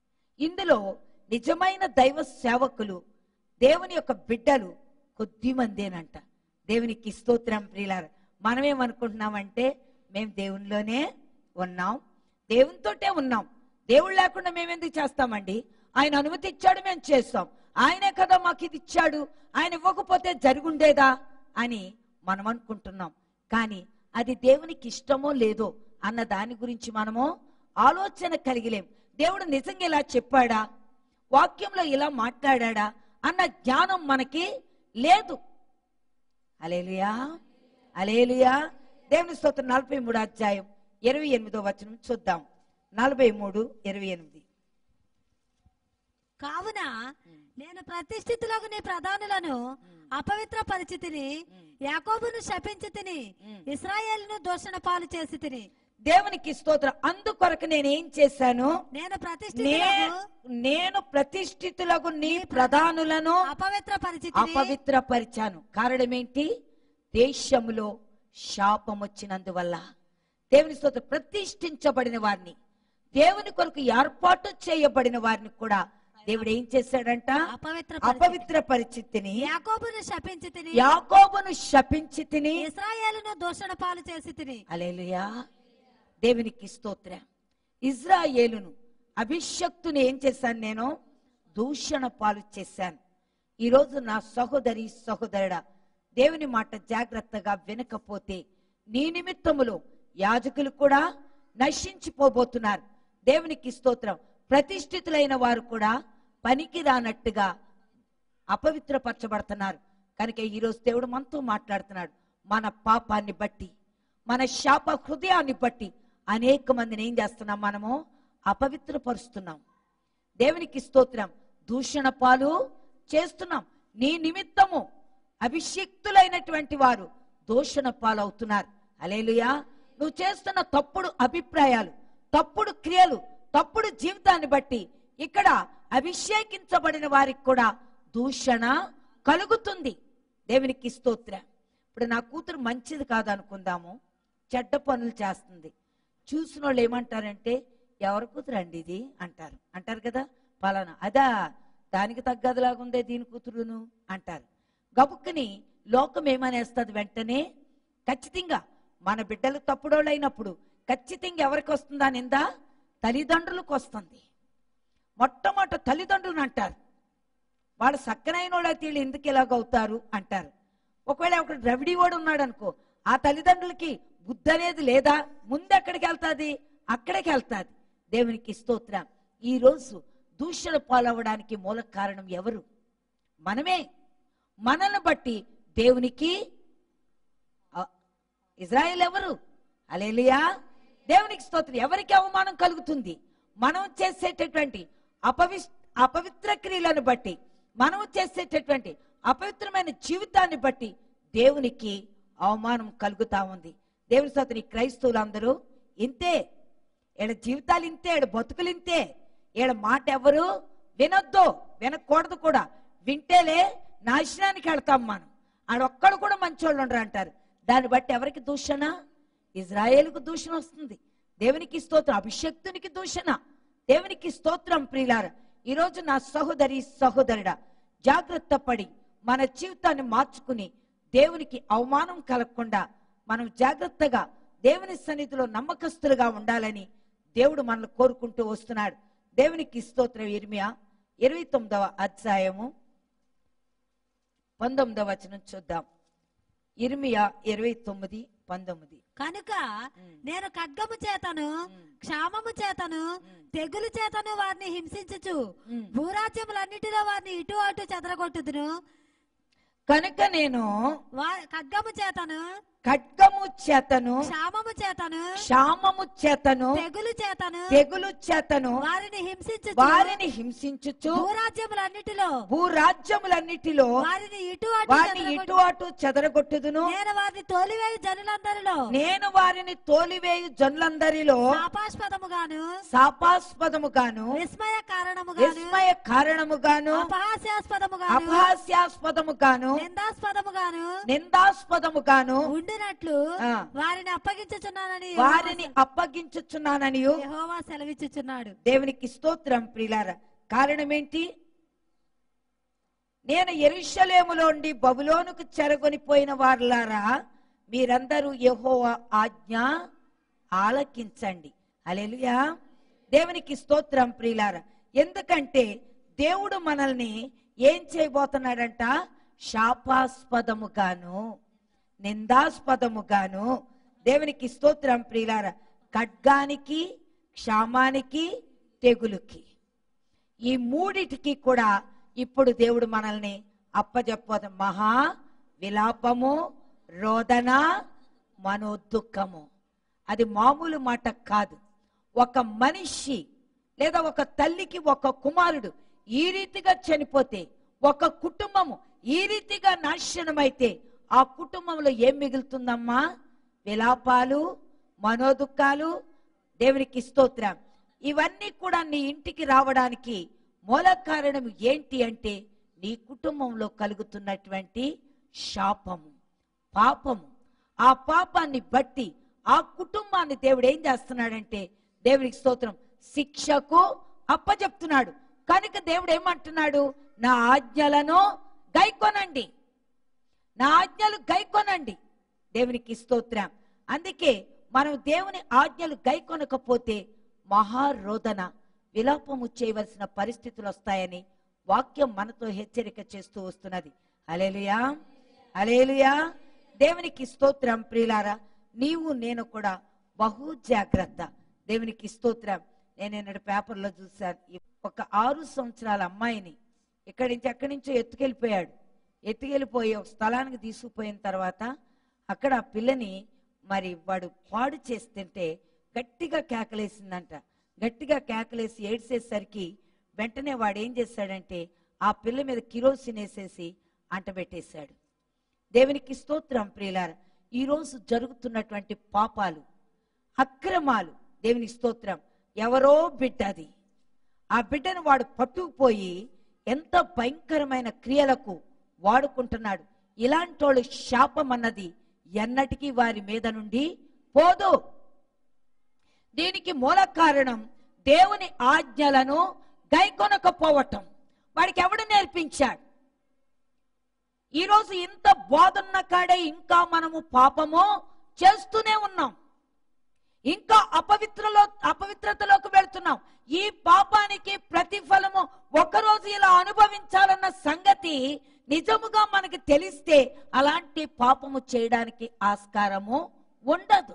ఇందులో నిజమైన దైవ సేవకులు దేవుని యొక్క బిడ్డలు కొద్ది మందేనంట దేవునికి స్తోత్రం ప్రియులార మనమేమనుకుంటున్నామంటే మేము దేవునిలోనే ఉన్నాం దేవునితోటే ఉన్నాం దేవుడు లేకుండా మేము ఎందుకు చేస్తామండి ఆయన అనుమతి ఇచ్చాడు మేము చేస్తాం ఆయనే కదా మాకు ఇది ఇచ్చాడు ఆయన ఇవ్వకపోతే జరుగుండేదా అని మనం అనుకుంటున్నాం కానీ అది దేవునికి ఇష్టమో లేదో అన్న దాని గురించి మనము ఆలోచన కలిగిలేం దేవుడు నిజంగా ఇలా చెప్పాడా వాక్యంలో ఇలా మాట్లాడా అన్న జ్ఞానం మనకి లేదు అలేలుయా అలేలుయా దేవుని స్తోత్రం నలభై మూడు అధ్యాయం ఇరవై ఎనిమిదో వచనం చూద్దాం నలభై మూడు ఇరవై ఎనిమిది కావున నేను ప్రతిష్ఠితులకు నీ ప్రధానులను అపవిత్ర పరిస్థితిని యాకోబును శపించి తిని ఇస్రాయేలును దూషణ పాలు చేసి తిని దేవునికి స్తోత్రం అందుకొరకు నేనేం చేశాను నేను నే- ప్రతిష్ఠితులకు నేను ప్రతిష్ఠితులకు నీ ప్రధానులను అపవిత్ర పరిస్థితిని అపవిత్రపరిచాను కారణం ఏంటి దేశములో శాపం వచ్చినందువల్ల దేవుని స్తోత్రం ప్రతిష్ఠించబడిన వారిని దేవుని కొరకు ఏర్పాటు చేయబడిన వారిని కూడా దేవుడు ఏం చేశాడంట అపవిత్ర అపవిత్ర పరిస్థితిని యాకోబును శపించి తిని యాకోబును శపించి తిని ఇస్రాయేలును దూషణ పాలు చేసి తిని అలేలుయా దేవునికి స్తోత్రం ఇజ్రాయేలును అభిషక్తుని ఏం చేశాను నేను దూషణ పాలు చేశాను ఈరోజు నా సహోదరి సహోదరుడా దేవుని మాట జాగ్రత్తగా వినకపోతే నీ నిమిత్తములో యాజకులు కూడా నశించిపోబోతున్నారు దేవునికి స్తోత్రం ప్రతిష్ఠితులైన వారు కూడా పనికి రానట్టుగా అపవిత్రపరచబడుతున్నారు కనుక ఈరోజు దేవుడు మనతో మాట్లాడుతున్నాడు మన పాపాన్ని బట్టి మన శాప హృదయాన్ని బట్టి అనేక మందిని ఏం చేస్తున్నాం మనము అపవిత్రపరుస్తున్నాం దేవునికి స్తోత్రం దూషణ పాలు చేస్తున్నాం నీ నిమిత్తము అభిషిక్తులైనటువంటి వారు దూషణ పాలవుతున్నారు అలేలుయా నువ్వు చేస్తున్న తప్పుడు అభిప్రాయాలు తప్పుడు క్రియలు తప్పుడు జీవితాన్ని బట్టి ఇక్కడ అభిషేకించబడిన వారికి కూడా దూషణ కలుగుతుంది దేవునికి స్తోత్రం ఇప్పుడు నా కూతురు మంచిది కాదు అనుకుందాము చెడ్డ పనులు చేస్తుంది చూసిన వాళ్ళు ఏమంటారంటే ఎవరి కూతురండి ఇది అంటారు అంటారు కదా పలానా అదా దానికి తగ్గదిలాగుందే దీని కూతురును అంటారు గబుక్కుని లోకం ఏమనేస్తుంది వెంటనే ఖచ్చితంగా మన బిడ్డలు తప్పుడోళ్ళు అయినప్పుడు ఖచ్చితంగా ఎవరికి వస్తుందా నిందా తల్లిదండ్రులకు వస్తుంది మొట్టమొదట తల్లిదండ్రులను అంటారు వాళ్ళు సక్కనైన వాళ్ళు అయితే వీళ్ళు ఎందుకు ఇలాగవుతారు అంటారు ఒకవేళ ఒక ద్రవిడి వాడు ఉన్నాడు అనుకో ఆ తల్లిదండ్రులకి బుద్ధి అనేది లేదా ముందు ఎక్కడికి వెళ్తాది అక్కడికి వెళ్తాది దేవునికి స్తోత్రం ఈ రోజు దూషణ పాలవడానికి మూల కారణం ఎవరు మనమే మనల్ని బట్టి దేవునికి ఆ, ఇజ్రాయెల్ ఎవరు అలేలియా దేవునికి స్తోత్రం ఎవరికి అవమానం కలుగుతుంది మనం చేసేటటువంటి అపవి అపవిత్ర క్రియలను బట్టి మనం చేసేటటువంటి అపవిత్రమైన జీవితాన్ని బట్టి దేవునికి అవమానం కలుగుతా ఉంది దేవుని స్తోత్రం ఈ క్రైస్తవులందరూ ఇంతే ఈడ జీవితాలు ఇంతే ఈడ బతుకులు ఇంతే ఈడ మాట ఎవరు వినొద్దు వినకూడదు కూడా వింటేలే నాశనానికి వెళ్తాం మనం ఆడొక్కడు కూడా మంచోళ్ళు ఉండరు అంటారు దాన్ని బట్టి ఎవరికి దూషణ ఇజ్రాయేలుకు దూషణ వస్తుంది దేవునికి స్తోత్రం అభిషక్తునికి దూషణ దేవునికి స్తోత్రం ప్రియులార ఈరోజు నా సహోదరి సహోదరుడా జాగ్రత్త పడి మన జీవితాన్ని మార్చుకుని దేవునికి అవమానం కలగకుండా మనం జాగ్రత్తగా దేవుని సన్నిధిలో నమ్మకస్తులుగా ఉండాలని దేవుడు మనల్ని కోరుకుంటూ వస్తున్నాడు దేవునికి స్తోత్రం ఇర్మియా ఇరవై తొమ్మిదవ అధ్యాయము పంతొమ్మిదవ వచనం చూద్దాం ఇర్మియా ఇరవై తొమ్మిది పంతొమ్మిది కనుక నేను ఖడ్గము చేతను క్షామము చేతను తెగులు చేతను వారిని హింసించుచు ఉమ్. భూరాజ్యములన్నిటిలో వారిని ఇటు అటు చెదరగొట్టుదును కనుక నేను వా- ఖడ్గము చేతను ఖడ్గము చేతను క్షామము చేతను క్షామము చేతను తెగులు చేతను తెగులు చేతను వారిని హింసించు వారిని హింసించుచు భూరాజ్యములన్నిటిలో భూరాజ్యములన్నిటిలో వారిని ఇటు అటు వారిని ఇటు చెదరగొట్టు- అటు చెదరగొట్టుదును నేను వారిని తోలివేయు జనులందరిలో నేను వారిని తోలివేయు జనులందరిలో శాపాస్పదముగాను శాపాస్పదముగాను విస్మయ కారణముగాను విస్మయ కారణముగాను అపహాస్యాస్పదముగాను అపహాస్యాస్పదముగాను నిందాస్పదముగాను నిందాస్పదముగాను ఉండినట్లు ఆ. వారిని అప్పగించుచున్నానని వారిని అప్పగించుచున్నానని యెహోవా సెలవిచ్చుచున్నాడు దేవునికి స్తోత్రం ప్రియులార కారణం ఏంటి నేను ఎరుషలేములోండి బబులోనుకు చెరగొనిపోయిన వారులారా మీరందరూ యెహోవా ఆజ్ఞ ఆలకించండి అలెలుయా దేవునికి స్తోత్రం ప్రియులార ఎందుకంటే దేవుడు మనల్ని ఏం చేయబోతున్నాడంట శాపాస్పదముగాను నిందాస్పదముగాను దేవునికి స్తోత్రం ప్రియులార ఖడ్గానికి క్షామానికి తెగులుకి ఈ మూడిటికి కూడా ఇప్పుడు దేవుడు మనల్ని అప్పజెప్పదు మహా విలాపము రోదన మనోదుఖము అది మామూలు మాట కాదు ఒక మనిషి లేదా ఒక తల్లికి ఒక కుమారుడు ఈ రీతిగా చనిపోతే ఒక కుటుంబము ఈ రీతిగా నాశనమైతే ఆ కుటుంబంలో ఏం మిగులుతుందమ్మా విలాపాలు మనోదుఖాలు దేవునికి స్తోత్రం ఇవన్నీ కూడా నీ ఇంటికి రావడానికి మూల కారణం ఏంటి అంటే నీ కుటుంబంలో కలుగుతున్నటువంటి శాపము పాపము ఆ పాపాన్ని బట్టి ఆ కుటుంబాన్ని దేవుడు ఏం చేస్తున్నాడంటే దేవునికి స్తోత్రం శిక్షకు అప్పచెప్తున్నాడు కనుక దేవుడు ఏమంటున్నాడు నా ఆజ్ఞలను గైకొనండి నా ఆజ్ఞలు గైకొనండి దేవునికి స్తోత్రం అందుకే మనం దేవుని ఆజ్ఞలు గైకొనకపోతే మహారోదన విలాపము చేయవలసిన పరిస్థితులు వస్తాయని వాక్యం మనతో హెచ్చరిక చేస్తూ వస్తున్నది అలేలుయా అలేలుయా దేవునికి స్తోత్రం ప్రియులారా నీవు నేను కూడా బహు జాగ్రత్త దేవునికి స్తోత్రం నేను నిన్నటి పేపర్లో చూశాను ఈ ఒక ఆరు సంవత్సరాల అమ్మాయిని ఇక్కడి నుంచి ఎక్కడి నుంచో ఎత్తుకెళ్ళిపోయాడు ఎత్తుకెళ్ళిపోయి ఒక స్థలానికి తీసుకుపోయిన తర్వాత అక్కడ ఆ పిల్లని మరి వాడు పాడు చేస్తుంటే గట్టిగా కేకలేసిందంట గట్టిగా కేకలేసి ఏడ్చేసరికి వెంటనే వాడు ఏం చేశాడంటే ఆ పిల్ల మీద కిరోసిన్ వేసేసి అంటబెట్టేశాడు దేవునికి స్తోత్రం ప్రియులార ఈరోజు జరుగుతున్నటువంటి పాపాలు అక్రమాలు దేవుని స్తోత్రం ఎవరో బిడ్డ అది ఆ బిడ్డను వాడు పట్టుకుపోయి ఎంత భయంకరమైన క్రియలకు వాడుకుంటున్నాడు ఇలాంటి వాళ్ళు శాపం అన్నది ఎన్నటికీ వారి మీద నుండి పోదు దీనికి మూల కారణం దేవుని ఆజ్ఞలను గైకొనకపోవటం వాడికి ఎవడు నేర్పించాడు ఈరోజు ఇంత బోధన్న కాడే ఇంకా మనము పాపము చేస్తూనే ఉన్నాం ఇంకా అపవిత్రలో అపవిత్రతలోకి వెళ్తున్నాం ఈ పాపానికి ప్రతిఫలము ఒకరోజు ఇలా అనుభవించాలన్న సంగతి నిజముగా మనకి తెలిస్తే అలాంటి పాపము చేయడానికి ఆస్కారము ఉండదు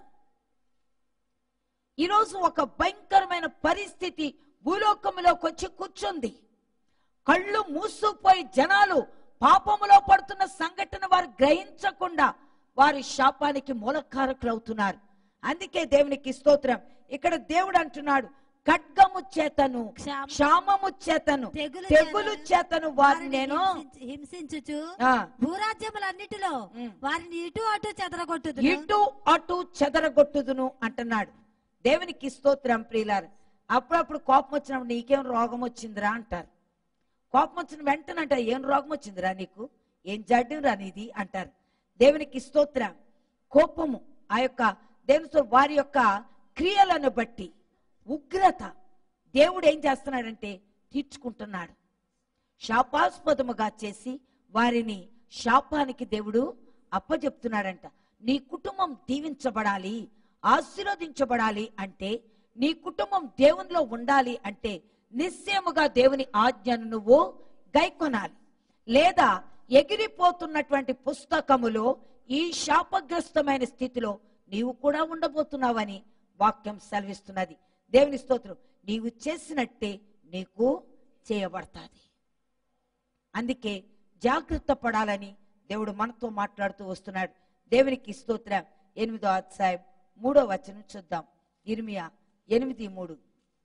ఈరోజు ఒక భయంకరమైన పరిస్థితి భూలోకములోకి వచ్చి కూర్చుంది కళ్ళు మూసుకుపోయి జనాలు పాపములో పడుతున్న సంఘటన వారు గ్రహించకుండా వారి శాపానికి మూలకారకులు అవుతున్నారు అందుకే దేవునికి స్తోత్రం ఇక్కడ దేవుడు అంటున్నాడు ఖడ్గము చేతను క్షామ- క్షామము చేతను తెగులు తెగులు చేత చేతను వారిని నేను హింసించు- హింసించుచు ఆ, భూరాజ్యములన్నిటిలో ఉమ్. వారిని ఇటు అటు చెదరగొట్టుదు ఇటు అటు చెదరగొట్టుదును అంటున్నాడు దేవునికి స్తోత్రం ప్రియులారు అప్పుడప్పుడు కోపం వచ్చినప్పుడు నీకేం రోగం వచ్చిందిరా అంటారు కోపం వచ్చిన వెంటనే అంటారు ఏం రోగం వచ్చిందిరా నీకు ఏం జడ్డం రా నీది అంటారు దేవునికి స్తోత్రం కోపము ఆ యొక్క దేవుని స్తోత్రం, వారి యొక్క క్రియలను బట్టి ఉగ్రత దేవుడు ఏం చేస్తున్నాడంటే తీర్చుకుంటున్నాడు శాపాస్పదముగా చేసి వారిని శాపానికి దేవుడు అప్పచెప్తున్నాడంట నీ కుటుంబం దీవించబడాలి ఆశీర్వదించబడాలి అంటే నీ కుటుంబం దేవునిలో ఉండాలి అంటే నిశ్చయముగా దేవుని ఆజ్ఞను నువ్వు గైకొనాలి లేదా ఎగిరిపోతున్నటువంటి పుస్తకములో ఈ శాపగ్రస్తమైన స్థితిలో నీవు కూడా ఉండబోతున్నావని వాక్యం సెలవిస్తున్నది దేవుని స్తోత్రం నీవు చేసినట్టే నీకు చేయబడతాది అందుకే జాగ్రత్త పడాలని దేవుడు మనతో మాట్లాడుతూ వస్తున్నాడు దేవునికి స్తోత్రం ఎనిమిదో అధ్యాయం మూడో వచనం చూద్దాం ఇర్మియా ఎనిమిది మూడు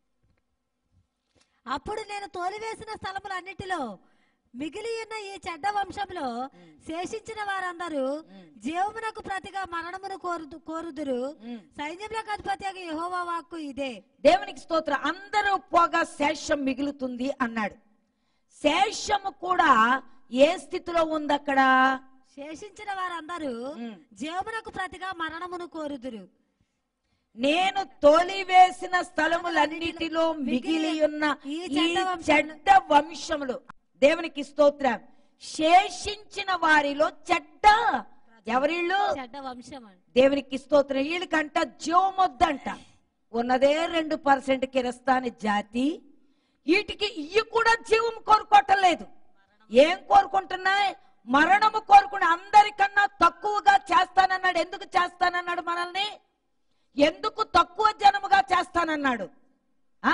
అప్పుడు నేను తోలివేసిన స్థలములన్నిటిలో మిగిలి ఉన్న ఈ చెడ్డ వంశంలో శేషించిన వారందరూ జీవమునకు ప్రతిగా మరణమును కోరు కోరుదురు ఉమ్. సైన్యములకు అధిపతి యెహోవా వాక్కు ఇదే దేవునికి స్తోత్రం అందరూ పోగా శేషం మిగులుతుంది అన్నాడు శేషము కూడా ఏ స్థితిలో ఉంది అక్కడ శేషించిన వారందరూ ఉమ్. జీవమునకు ప్రతిగా మరణమును కోరుదురు నేను తోలివేసిన స్థలములన్నిటిలో మిగిలి ఉన్న ఈ ఈ చెడ్డ వంశములు- చెడ్డ వంశములు దేవునికి స్తోత్రం శేషించిన వారిలో చెడ్డ ఎవరిళ్ళు చెడ్డ వంశం అని దేవునికి స్తోత్రం వీళ్ళకంట జీవమొద్దంట ఉన్నదే రెండు పర్సెంట్ కిరస్తాని జాతి వీటికి ఇవి కూడా జీవం కోరుకోవటం లేదు ఏం కోరుకుంటున్నాయి మరణము కోరుకుని అందరికన్నా తక్కువగా చేస్తానన్నాడు ఎందుకు చేస్తానన్నాడు మనల్ని ఎందుకు తక్కువ జనముగా చేస్తానన్నాడు ఆ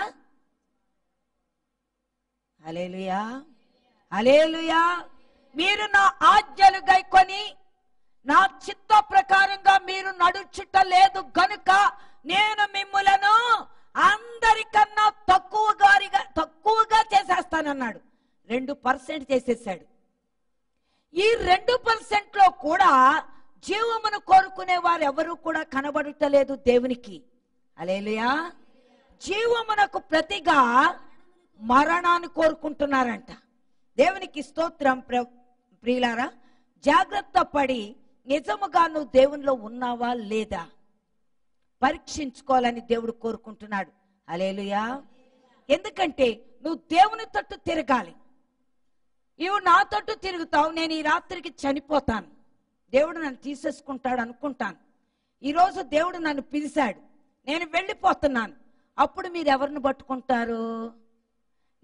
అలేలుయా అలేలుయా మీరు నా ఆజ్ఞలు గైకొని నా చిత్త ప్రకారంగా మీరు నడుచుట లేదు గనుక నేను మిమ్ములను అందరికన్నా తక్కువ గారిగా తక్కువగా చేసేస్తానన్నాడు రెండు పర్సెంట్ చేసేసాడు ఈ రెండు పర్సెంట్ లో కూడా జీవమును కోరుకునే వారు ఎవరు కూడా కనబడుటలేదు దేవునికి అలేలుయా జీవమునకు ప్రతిగా మరణాన్ని కోరుకుంటున్నారంట దేవునికి స్తోత్రం ప్ర- ప్రియులారా జాగ్రత్త పడి నిజముగా నువ్వు దేవునిలో ఉన్నావా లేదా పరీక్షించుకోవాలని దేవుడు కోరుకుంటున్నాడు అలేలుయా ఎందుకంటే నువ్వు దేవుని తట్టు తిరగాలి ఇవి నా తట్టు తిరుగుతావు నేను ఈ రాత్రికి చనిపోతాను దేవుడు నన్ను తీసేసుకుంటాడు అనుకుంటాను ఈరోజు దేవుడు నన్ను పిలిచాడు నేను వెళ్ళిపోతున్నాను అప్పుడు మీరు ఎవరిని పట్టుకుంటారు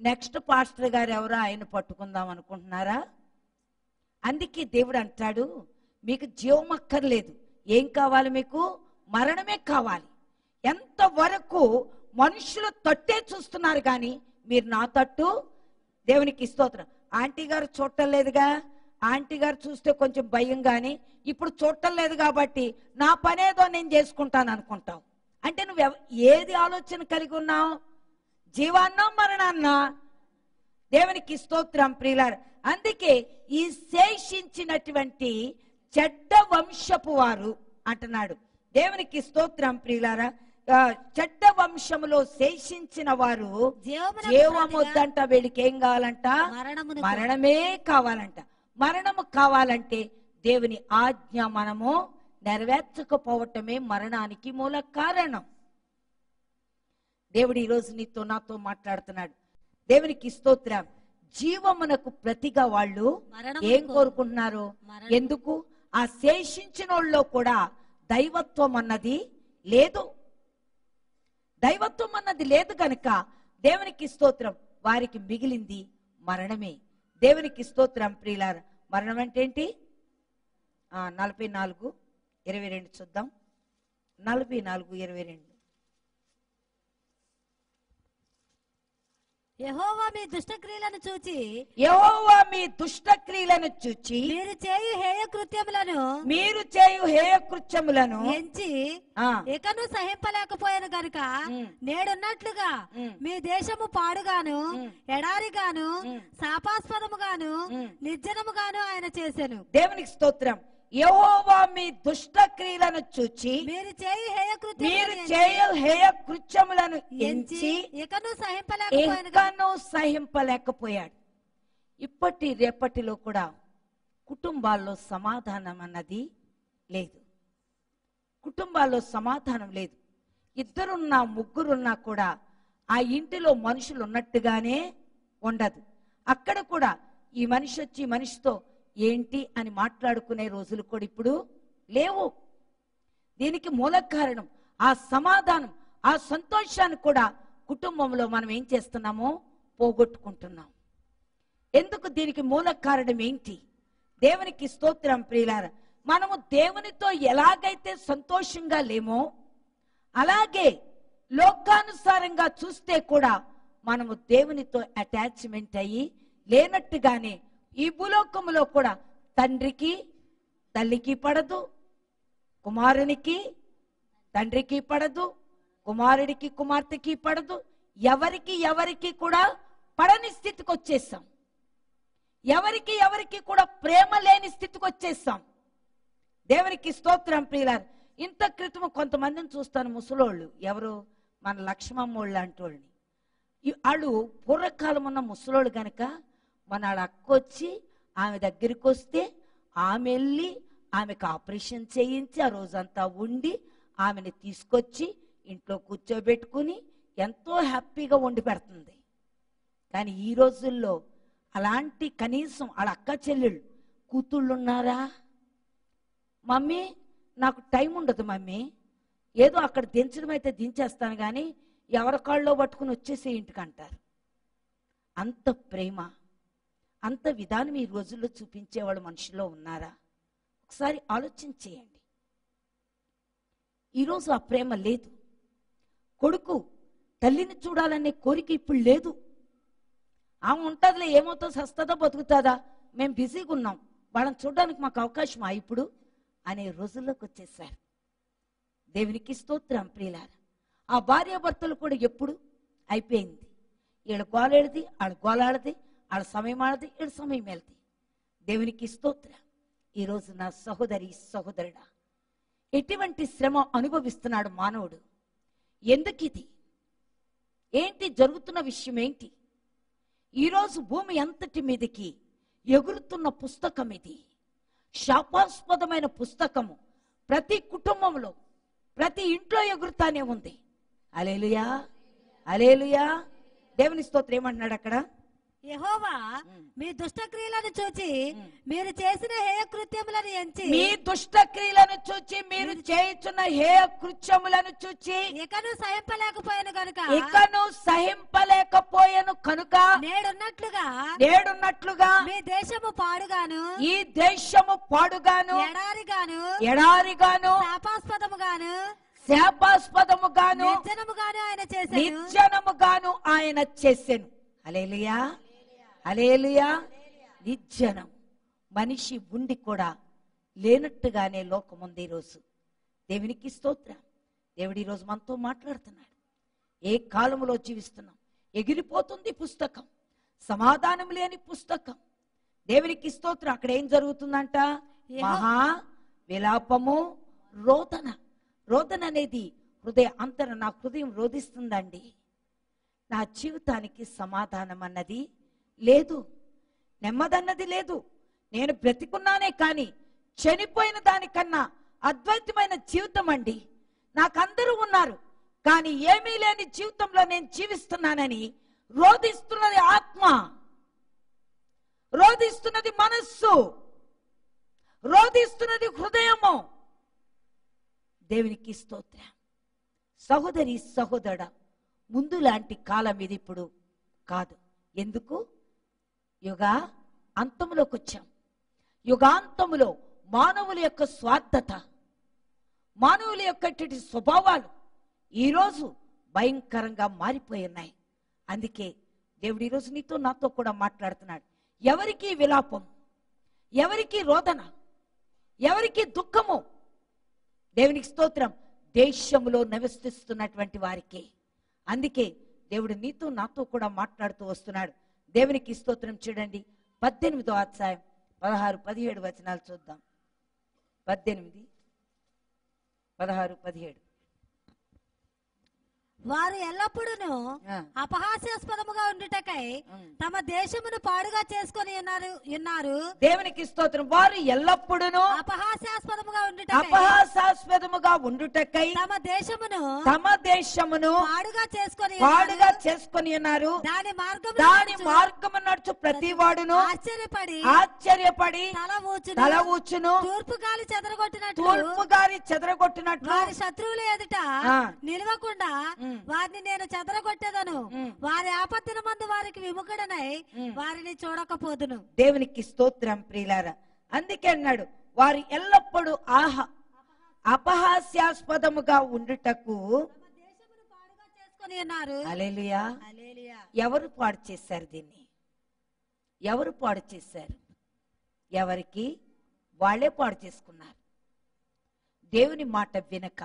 నెక్స్ట్ పాస్టర్ గారు ఎవరో ఆయన పట్టుకుందాం అనుకుంటున్నారా అందుకే దేవుడు అంటాడు మీకు జీవం అక్కర్లేదు ఏం కావాలి మీకు మరణమే కావాలి ఎంతవరకు మనుషులు తట్టే చూస్తున్నారు కానీ మీరు నా తట్టు దేవునికి స్తోత్రం ఆంటీ గారు చూడటం లేదుగా ఆంటీ గారు చూస్తే కొంచెం భయం కానీ ఇప్పుడు చూడటం లేదు కాబట్టి నా పనేదో నేను చేసుకుంటాను అనుకుంటావు అంటే నువ్వు ఎవ- ఏది ఆలోచన కలిగి ఉన్నావు జీవాన్నో మరణాన్నా దేవునికి స్తోత్రం ప్రియులార అందుకే ఈ శేషించినటువంటి చెడ్డ వంశపు వారు అంటున్నాడు దేవునికి స్తోత్రం ప్రియులారా ఆ, చెడ్డ వంశములో శేషించిన వారు జీవమునకు జీవం ప్రతిగా వద్దంట వీడికి ఏం కావాలంట మరణమును మరణమే కావాలంట మరణము కావాలంటే దేవుని ఆజ్ఞ మనము నెరవేర్చకపోవటమే మరణానికి మూల కారణం దేవుడు ఈరోజు నీతో నాతో మాట్లాడుతున్నాడు దేవునికి స్తోత్రం జీవమునకు ప్రతిగా వాళ్ళు మరణమును ఏం కోరు- కోరుకుంటున్నారు మరణం. ఎందుకు ఆ శేషించిన వాళ్ళలో కూడా దైవత్వం అన్నది లేదు దైవత్వం అన్నది లేదు కనుక దేవునికి స్తోత్రం వారికి మిగిలింది మరణమే దేవునికి స్తోత్రం ప్రియులార మరణం అంటే ఏంటి ఆ, నలభై నాలుగు ఇరవై రెండు చూద్దాం నలభై నాలుగు ఇరవై రెండు యెహోవా మీ దుష్టక్రియలను చూచి యెహోవా మీ దుష్ట క్రియలను చూచి మీరు చేయు హేయ కృత్యములను మీరు చేయు హేయ కృత్యములను ఎంచి ఆ, ఇకను సహింపలేకపోయాను గనుక ఉమ్. నేడున్నట్లుగా ఉమ్. మీ దేశము పాడుగాను ఉమ్. ఎడారిగాను ఉమ్. శాపాస్పదముగాను ఉమ్. నిర్జనముగాను ఆయన చేసెను దేవునికి స్తోత్రం యెహోవా మీ దుష్ట క్రియలను చూచి మీరు చేయు హేయ మీరు కృత్యములను చేయు హేయ కృత్యములను ఎంచి ఎంచి ఇకను సహింపలేకపోయాను గనుక ఇంకనూ సహింపలేకపోయాడు ఇప్పటి రేపటిలో కూడా కుటుంబాల్లో సమాధానం అన్నది లేదు కుటుంబాల్లో సమాధానం లేదు ఇద్దరున్నా ముగ్గురున్నా కూడా ఆ ఇంటిలో మనుషులు ఉన్నట్టుగానే ఉండదు అక్కడ కూడా ఈ మనిషి వచ్చి ఈ మనిషితో ఏంటి అని మాట్లాడుకునే రోజులు కూడా ఇప్పుడు లేవు దీనికి మూల కారణం ఆ సమాధానం ఆ సంతోషాన్ని కూడా కుటుంబంలో మనం ఏం చేస్తున్నామో పోగొట్టుకుంటున్నాం ఎందుకు దీనికి మూల కారణం ఏంటి దేవునికి స్తోత్రం ప్రియులార మనము దేవునితో ఎలాగైతే సంతోషంగా లేమో అలాగే లోకానుసారంగా చూస్తే కూడా మనము దేవునితో అటాచ్మెంట్ అయ్యి లేనట్టుగానే ఈ భూలోకములో కూడా తండ్రికి తల్లికి పడదు కుమారునికి తండ్రికి పడదు కుమారుడికి కుమార్తెకి పడదు ఎవరికి ఎవరికి కూడా పడని స్థితికి వచ్చేసాం ఎవరికి ఎవరికి కూడా ప్రేమ లేని స్థితికి వచ్చేసాం దేవునికి స్తోత్రం ప్రియులారు ఇంత క్రితం కొంతమందిని చూస్తాను ముసలోళ్ళు ఎవరు మన లక్ష్మమ్మోళ్ళు లాంటి వాళ్ళని ఈ- వాళ్ళు పూర్వకాలం ఉన్న ముసలోళ్ళు గనక మన వాళ్ళ అక్క వచ్చి ఆమె దగ్గరికి వస్తే ఆమె వెళ్ళి ఆమెకు ఆపరేషన్ చేయించి ఆ రోజంతా ఉండి ఆమెను తీసుకొచ్చి ఇంట్లో కూర్చోబెట్టుకుని ఎంతో హ్యాపీగా వండి పెడుతుంది కానీ ఈ రోజుల్లో అలాంటి కనీసం వాళ్ళ అక్క చెల్లెళ్ళు కూతుళ్ళు ఉన్నారా మమ్మీ నాకు టైం ఉండదు మమ్మీ ఏదో అక్కడ దించడం అయితే దించేస్తాను కానీ ఎవరి కాళ్ళలో పట్టుకుని వచ్చేసే ఇంటికి అంటారు అంత ప్రేమ అంత విధానం ఈ రోజుల్లో చూపించేవాళ్ళు మనుషుల్లో ఉన్నారా ఒకసారి ఆలోచన చేయండి ఈరోజు ఆ ప్రేమ లేదు కొడుకు తల్లిని చూడాలనే కోరిక ఇప్పుడు లేదు ఆమె ఉంటుందిలే ఏమవుతో సస్తదో బతుకుతుందా మేము బిజీగా ఉన్నాం వాళ్ళని చూడడానికి మాకు అవకాశం ఇప్పుడు అనే రోజుల్లోకి వచ్చేసారు దేవునికి స్తోత్రం ప్రియులారా ఆ భార్యాభర్తలు కూడా ఎప్పుడు అయిపోయింది వీళ్ళ గోలేడిది వాళ్ళ గోలాడది వాళ్ళ సమయం ఆడది వీళ్ళ సమయం వెళ్ది దేవునికి స్తోత్రం ఈరోజు నా సహోదరి సహోదరుడా ఎటువంటి శ్రమ అనుభవిస్తున్నాడు మానవుడు ఎందుకు ఇది ఏంటి జరుగుతున్న విషయం ఏంటి ఈరోజు భూమి అంతటి మీదకి ఎగురుతున్న పుస్తకం ఇది శాపాస్పదమైన పుస్తకము ప్రతి కుటుంబంలో ప్రతి ఇంట్లో ఎగురుతానే ఉంది అలేలుయా అలేలుయా దేవుని స్తోత్రం ఏమంటున్నాడు అక్కడ యెహోవా మీ దుష్టక్రియలను చూచి మీరు చేసిన హేయ కృత్యములను ఎంచి మీ దుష్ట క్రియలను చూచి మీరు చేయుచున్న హే కృత్యములను చూచి ఇకను సహింపలేకపోయాను గనుక ఇకను సహింపలేకపోయాను కనుక నేడున్నట్లుగా నేడున్నట్లుగా మీ దేశము పాడుగాను ఈ దేశము పాడుగాను ఎడారిగాను ఎడారిగాను శాపాస్పదముగాను శాపాస్పదముగాను నిర్జనముగాను ఆయన చేశాను నిర్జనముగాను ఆయన చేసెను అలేలుయా అలేలుయా నిర్జనం మనిషి ఉండి కూడా లేనట్టుగానే లోకముంది ఈరోజు దేవునికి స్తోత్రం దేవుడు ఈరోజు మనతో మాట్లాడుతున్నాడు ఏ కాలంలో జీవిస్తున్నాం ఎగిరిపోతుంది పుస్తకం సమాధానం లేని పుస్తకం దేవునికి స్తోత్రం అక్కడ ఏం జరుగుతుందంట యెహో- మహా విలాపము రోదన రోదన అనేది హృదయ అంతర నా హృదయం రోధిస్తుందండి నా జీవితానికి సమాధానం అన్నది లేదు నెమ్మదన్నది లేదు నేను బ్రతికున్నానే కానీ చనిపోయిన దానికన్నా అద్వైతమైన జీవితం అండి నాకందరూ ఉన్నారు కానీ ఏమీ లేని జీవితంలో నేను జీవిస్తున్నానని రోధిస్తున్నది ఆత్మ రోధిస్తున్నది మనస్సు రోధిస్తున్నది హృదయము దేవునికి స్తోత్రం సహోదరి సహోదర ముందు లాంటి కాలం ఇది ఇప్పుడు కాదు ఎందుకు యుగ అంతములోకి వచ్చాం యుగాంతములో మానవుల యొక్క స్వార్థత మానవుల యొక్క ఇటువంటి స్వభావాలు ఈరోజు భయంకరంగా మారిపోయి ఉన్నాయి అందుకే దేవుడు ఈరోజు నీతో నాతో కూడా మాట్లాడుతున్నాడు ఎవరికి విలాపం ఎవరికి రోదన ఎవరికి దుఃఖము దేవునికి స్తోత్రం దేశములో నివసిస్తున్నటువంటి వారికి అందుకే దేవుడు నీతో నాతో కూడా మాట్లాడుతూ వస్తున్నాడు దేవునికి స్తోత్రం చూడండి పద్దెనిమిదో అధ్యాయం పదహారు పదిహేడు వచనాలు చూద్దాం పద్దెనిమిది పదహారు పదిహేడు వారు ఎల్లప్పుడూ ఆ. అపహాస్యాస్పదముగా ఉండుటకై ఉమ్. తమ దేశమును పాడుగా చేసుకొని ఉన్నారు ఉన్నారు దేవునికి స్తోత్రం వారు ఎల్లప్పుడూ అపహాస్యాస్పదముగా ఉండుటకై అపహాసాస్పదముగా ఉండుటకై తమ దేశమును తమ దేశమును పాడుగా చేసుకొని పాడుగా ఉన్నారు. చేసుకొని ఉన్నారు దాని మార్గం దాని మార్గము నడుచు ప్రతి వాడును ఆశ్చర్యపడి ఆశ్చర్యపడి తల ఊచును తల ఊచును తూర్పు గాలి చెదరగొట్టినట్లు తూర్పు గారి చెదరగొట్టినట్లు వారి శత్రువుల ఎదుట ఆ. నిలవకుండా ఉమ్. వారిని నేను చెదరగొట్టేదను ఉమ్. వారి ఆపత్తిన మందు వారికి విముఖుడనై ఉమ్. వారిని చూడకపోదును దేవునికి స్తోత్రం ప్రియులారా అందుకే అన్నాడు వారు ఎల్లప్పుడూ ఆహ అపహాస్యాస్పదముగా ఉండుటకు దేశమును పాడుగా చేసుకొని ఉన్నారు అలెలుయా హల్లెలూయా. ఎవరు పాడు చేశారు దీన్ని ఎవరు పాడు చేశారు ఎవరికి వాళ్ళే పాడు చేసుకున్నారు దేవుని మాట వినక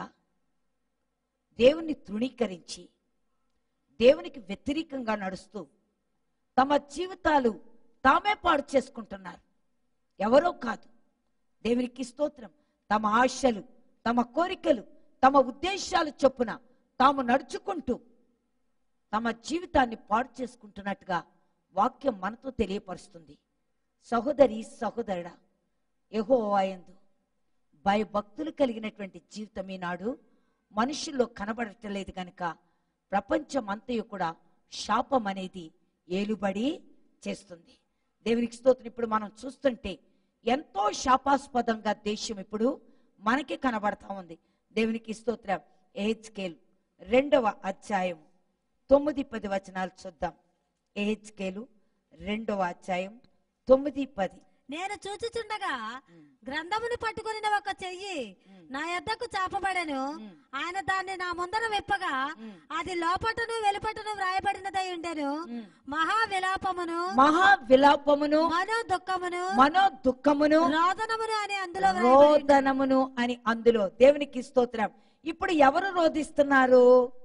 దేవుని తృణీకరించి దేవునికి వ్యతిరేకంగా నడుస్తూ తమ జీవితాలు తామే పాడు చేసుకుంటున్నారు ఎవరో కాదు దేవునికి స్తోత్రం తమ ఆశలు తమ కోరికలు తమ ఉద్దేశాలు చొప్పున తాము నడుచుకుంటూ తమ జీవితాన్ని పాడు చేసుకుంటున్నట్టుగా వాక్యం మనతో తెలియపరుస్తుంది సహోదరి సహోదరుడా ఎహో ఆయందు భయభక్తులు కలిగినటువంటి జీవితం ఈనాడు మనుషుల్లో కనబడటలేదు కనుక ప్రపంచం అంతయు కూడా శాపం అనేది ఏలుబడి చేస్తుంది దేవునికి స్తోత్రం ఇప్పుడు మనం చూస్తుంటే ఎంతో శాపాస్పదంగా దేశం ఇప్పుడు మనకి కనబడతా ఉంది దేవునికి స్తోత్రం ఏహెచ్కేల్ రెండవ అధ్యాయం తొమ్మిది పది వచనాలు చూద్దాం ఏహెచ్కేలు రెండవ అధ్యాయం తొమ్మిది పది నేను చూచుచుండగా గ్రంథమును పట్టుకుని ఒక చెయ్యి నా యొద్దకు చాపబడెను ఆయన దాన్ని నా ముందర విప్పగా అది లోపటను వెలుపటను వ్రాయబడినదై ఉండెను మహా విలాపమును మహా విలాపమును మనో దుఃఖమును మనో దుఃఖమును రోదనమును అని అందులో వ్రాయబడి ఉండెను. రోదనమును అని అందులో దేవునికి స్తోత్రం ఇప్పుడు ఎవరు రోధిస్తున్నారు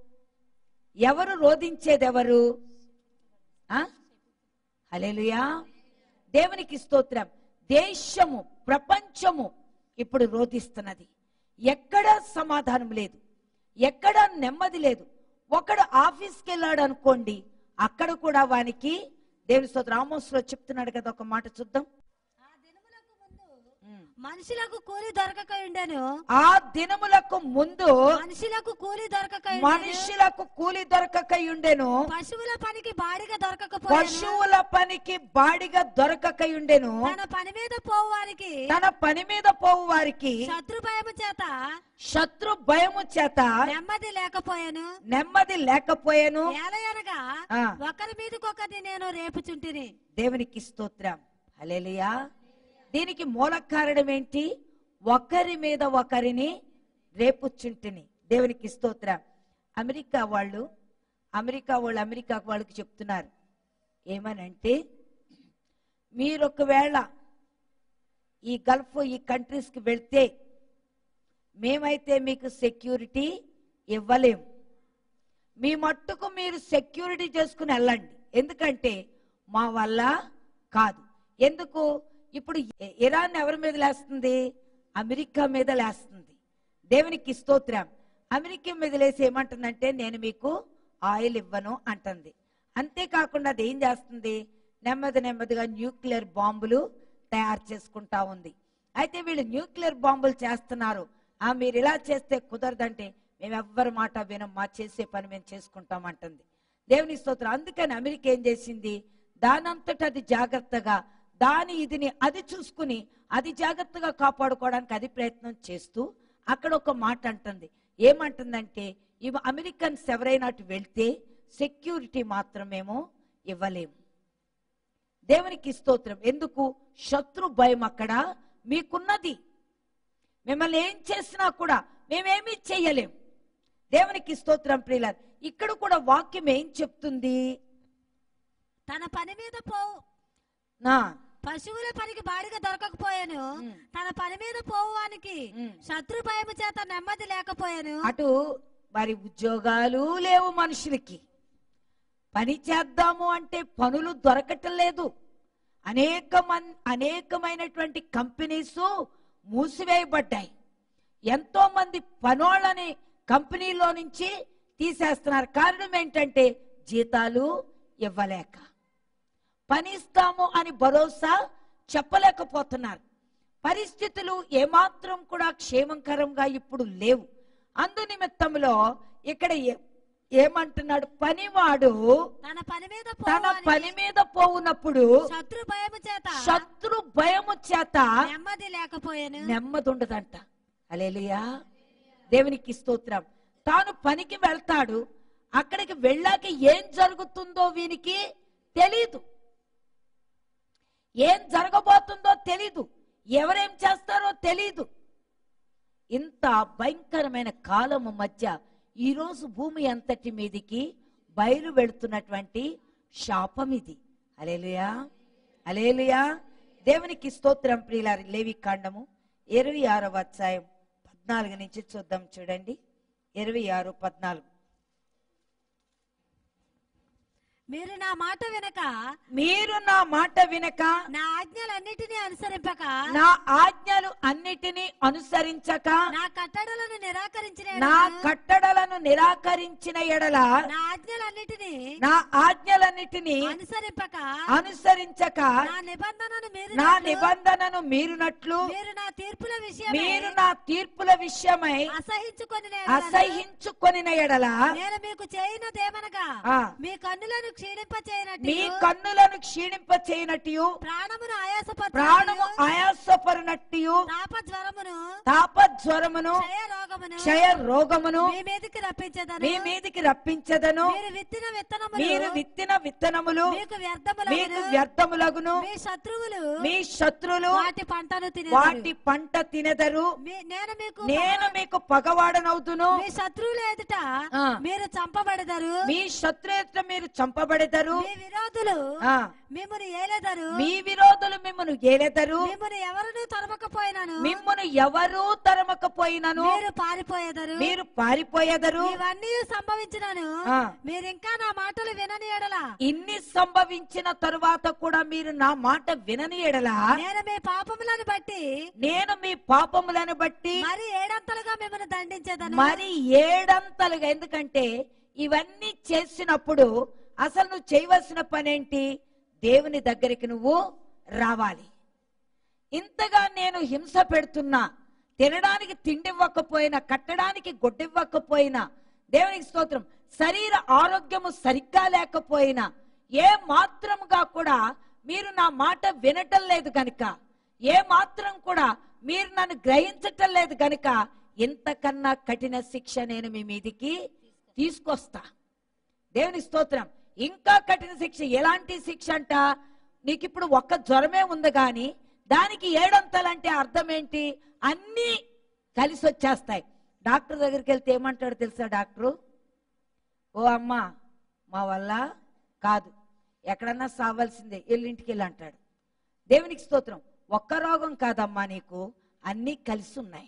ఎవరు రోధించేది ఎవరు హలేలుయా దేవునికి స్తోత్రం దేశము ప్రపంచము ఇప్పుడు రోధిస్తున్నది ఎక్కడ సమాధానం లేదు ఎక్కడ నెమ్మది లేదు ఒకడు ఆఫీస్కి వెళ్ళాడు అనుకోండి అక్కడ కూడా వానికి దేవుని స్తోత్రం ఆమోస్లో చెప్తున్నాడు కదా ఒక మాట చూద్దాం ఆ దినములకు ముందు మనుషులకు కూలి దొరకక ఉండెను ఆ దినములకు ముందు మనుషులకు కూలి దొరకక ఉండెను. మనుషులకు కూలి దొరకకయుండెను పశువుల పనికి బాడిగ దొరకకపోయాను పశువుల పనికి బాడిగా దొరకకయుండెను తన పని మీద పోవు వారికి తన పని మీద పోవు వారికి శత్రు భయము చేత శత్రు భయము చేత నెమ్మది లేకపోయాను నెమ్మది లేకపోయాను ఏలయనగా ఆ. ఒకరి మీదకొకరిని నేను రేపుచుంటిని దేవునికి స్తోత్రం హల్లెలూయా దీనికి మూల కారణం ఏంటి ఒకరి మీద ఒకరిని రేపుచ్చుంటిని దేవునికి స్తోత్రం అమెరికా వాళ్ళు అమెరికా వాళ్ళు అమెరికా వాళ్ళకి చెప్తున్నారు ఏమనంటే మీరు ఒకవేళ ఈ గల్ఫ్ ఈ కంట్రీస్కి వెళ్తే మేమైతే మీకు సెక్యూరిటీ ఇవ్వలేము మీ మట్టుకు మీరు సెక్యూరిటీ చేసుకుని వెళ్ళండి ఎందుకంటే మా వల్ల కాదు ఎందుకు ఇప్పుడు ఇ- ఇరాన్ ఎవరి మీద లేస్తుంది అమెరికా మీద లేస్తుంది దేవునికి స్తోత్రం అమెరికా మీద లేసి ఏమంటుందంటే నేను మీకు ఆయిల్ ఇవ్వను అంటుంది అంతేకాకుండా అది ఏం చేస్తుంది నెమ్మది నెమ్మదిగా న్యూక్లియర్ బాంబులు తయారు చేసుకుంటా ఉంది అయితే వీళ్ళు న్యూక్లియర్ బాంబులు చేస్తున్నారు ఆ మీరు ఇలా చేస్తే కుదరదంటే మేము ఎవ్వరి మాట వినం మా చేసే పని మేము చేసుకుంటాం అంటుంది దేవుని స్తోత్రం అందుకని అమెరికా ఏం చేసింది దానంతట అది జాగ్రత్తగా దాని ఇదిని అది చూసుకుని అది జాగ్రత్తగా కాపాడుకోవడానికి అది ప్రయత్నం చేస్తూ అక్కడ ఒక మాట అంటుంది ఏమంటుందంటే ఇవి అమెరికన్స్ ఎవరైనా అటు వెళ్తే సెక్యూరిటీ మాత్రమేమో ఇవ్వలేము దేవునికి స్తోత్రం ఎందుకు శత్రు భయం అక్కడ మీకున్నది మిమ్మల్ని ఏం చేసినా కూడా మేమేమీ చెయ్యలేం దేవునికి స్తోత్రం ప్రియులార్ ఇక్కడ కూడా వాక్యం ఏం చెప్తుంది తన పని మీద పోవు నా పశువుల పనికి బాడిగా దొరకకపోయాను ఉమ్. తన పని మీద పోవానికి ఉమ్. శత్రు భయము చేత నెమ్మది లేకపోయాను అటు మరి ఉద్యోగాలు లేవు మనుషులకి పని చేద్దాము అంటే పనులు దొరకటం లేదు అనేక మన్ అనేకమైనటువంటి కంపెనీస్ మూసివేయబడ్డాయి ఎంతో మంది పనోళ్ళని కంపెనీలో నుంచి తీసేస్తున్నారు కారణం ఏంటంటే జీతాలు ఇవ్వలేక పనిస్తాము అని భరోసా చెప్పలేకపోతున్నారు పరిస్థితులు ఏమాత్రం కూడా క్షేమకరంగా ఇప్పుడు లేవు అందు నిమిత్తంలో ఇక్కడ ఏ- ఏమంటున్నాడు పనివాడు తన పని మీద తన పోవానికి పని మీద పోవునప్పుడు శత్రు భయము చేత శత్రు భయము చేత నెమ్మది లేకపోయాను నెమ్మది ఉండదంట అలేలుయా దేవునికి స్తోత్రం తాను పనికి వెళ్తాడు అక్కడికి వెళ్ళాక ఏం జరుగుతుందో వీనికి తెలీదు ఏం జరగబోతుందో తెలీదు ఎవరేం చేస్తారో తెలీదు ఇంత భయంకరమైన కాలము మధ్య ఈరోజు భూమి అంతటి మీదికి బయలు వెళుతున్నటువంటి శాపం ఇది అలేలుయా అలేలుయా దేవునికి స్తోత్రం ప్రియులారి లేవి కాండము ఇరవై ఆరవ అధ్యాయం పద్నాలుగు నుంచి చూద్దాం చూడండి ఇరవై ఆరు పద్నాలుగు మీరు నా మాట వినక మీరు నా మాట వినక నా ఆజ్ఞలన్నిటినీ అనుసరింపక నా ఆజ్ఞలు అన్నిటినీ అనుసరించక నా కట్టడలను నిరాకరించిన నా ఎడల కట్టడలను నిరాకరించిన ఎడల నా ఆజ్ఞలన్నిటినీ నా ఆజ్ఞలన్నిటినీ అనుసరింపక అనుసరించక నా నిబంధనను మీరు నా నిబంధనను మీరునట్లు మీరు నా తీర్పుల విషయం మీరు నా తీర్పుల విషయమై అసహించుకొని అసహించుకొనిన ఎడల నేను మీకు చేయనదేమనగా ఆ. మీ కన్నులను క్షీణింప చేయనట్టు మీ కన్నులను క్షీణింప చేయనట్టు ప్రాణమును ఆయాసపరచు ప్రాణము ఆయాసపరునట్టు తాపజ్వరమును తాపజ్వరమును క్షయ రోగమును క్షయ రోగమును మీ మీదకి రప్పించదను మీ మీదికి రప్పించదను మీరు విత్తిన విత్తనములు మీరు విత్తిన విత్తనములు మీకు మీకు వ్యర్థములగును వ్యర్థములగును మీ శత్రువులు మీ శత్రులు వాటి పంటను తినే వాటి పంట తినెదరు నేను మీకు నేను మీకు పగవాడనవుతును మీ శత్రువులు ఎదుట ఆ. మీరు చంపబడదరు మీ శత్రుత్వ మీరు చంపబడెదరు మీ విరోధులు ఆ, మిమ్మల్ని ఏలేదరు మీ విరోధులు మిమ్మను ఏలెదరు మిమ్మల్ని ఎవరును తరమకపోయినాను మిమ్మను ఎవరూ తరమకపోయినను మీరు పారిపోయేదరు మీరు పారిపోయేదరు ఇవన్నీ సంభవించినను ఆ. మీరు ఇంకా నా మాటలు వినని ఎడల ఇన్ని సంభవించిన తరువాత కూడా మీరు నా మాట వినని ఎడలా నేను మీ పాపములను బట్టి నేను మీ పాపములను బట్టి మరి ఏడంతలుగా మిమ్మల్ని దండించేదను మరి ఏడంతలుగా ఎందుకంటే ఇవన్నీ చేసినప్పుడు అసలు నువ్వు చేయవలసిన పనేంటి దేవుని దగ్గరికి నువ్వు రావాలి ఇంతగా నేను హింస పెడుతున్నా తినడానికి తిండివ్వకపోయినా కట్టడానికి గొడ్డివ్వకపోయినా దేవునికి స్తోత్రం శరీర ఆరోగ్యము సరిగ్గా లేకపోయినా ఏ మాత్రముగా కూడా మీరు నా మాట వినటం లేదు గనుక ఏ మాత్రం కూడా మీరు నన్ను గ్రహించటం లేదు గనుక ఇంతకన్నా కఠిన శిక్ష నేను మీ మీదికి తీసుకొస్తా దేవుని స్తోత్రం ఇంకా కఠిన శిక్ష ఎలాంటి శిక్ష అంట నీకు ఇప్పుడు ఒక్క జ్వరమే ఉంది గాని దానికి ఏడంతలంటే అర్థం ఏంటి అన్నీ కలిసి వచ్చేస్తాయి డాక్టర్ దగ్గరికి వెళ్తే ఏమంటాడు తెలుసా డాక్టరు ఓ అమ్మ మా వల్ల కాదు ఎక్కడన్నా సావాల్సిందే ఎల్లింటికి వెళ్ళి అంటాడు దేవునికి స్తోత్రం ఒక్క రోగం కాదమ్మా నీకు అన్నీ కలిసి ఉన్నాయి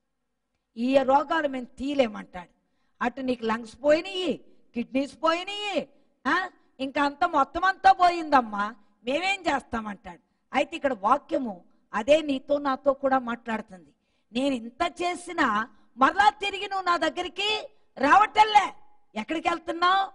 ఈ రోగాలు మేము తీయలేమంటాడు అటు నీకు లంగ్స్ పోయినాయి కిడ్నీస్ పోయినాయి ఆ? ఇంకా అంత మొత్తం అంతా పోయిందమ్మా మేమేం చేస్తామంటాడు అయితే ఇక్కడ వాక్యము అదే నీతో నాతో కూడా మాట్లాడుతుంది నేను ఇంత చేసినా మరలా తిరిగి నువ్వు నా దగ్గరికి రావటల్లే ఎక్కడికి వెళ్తున్నావు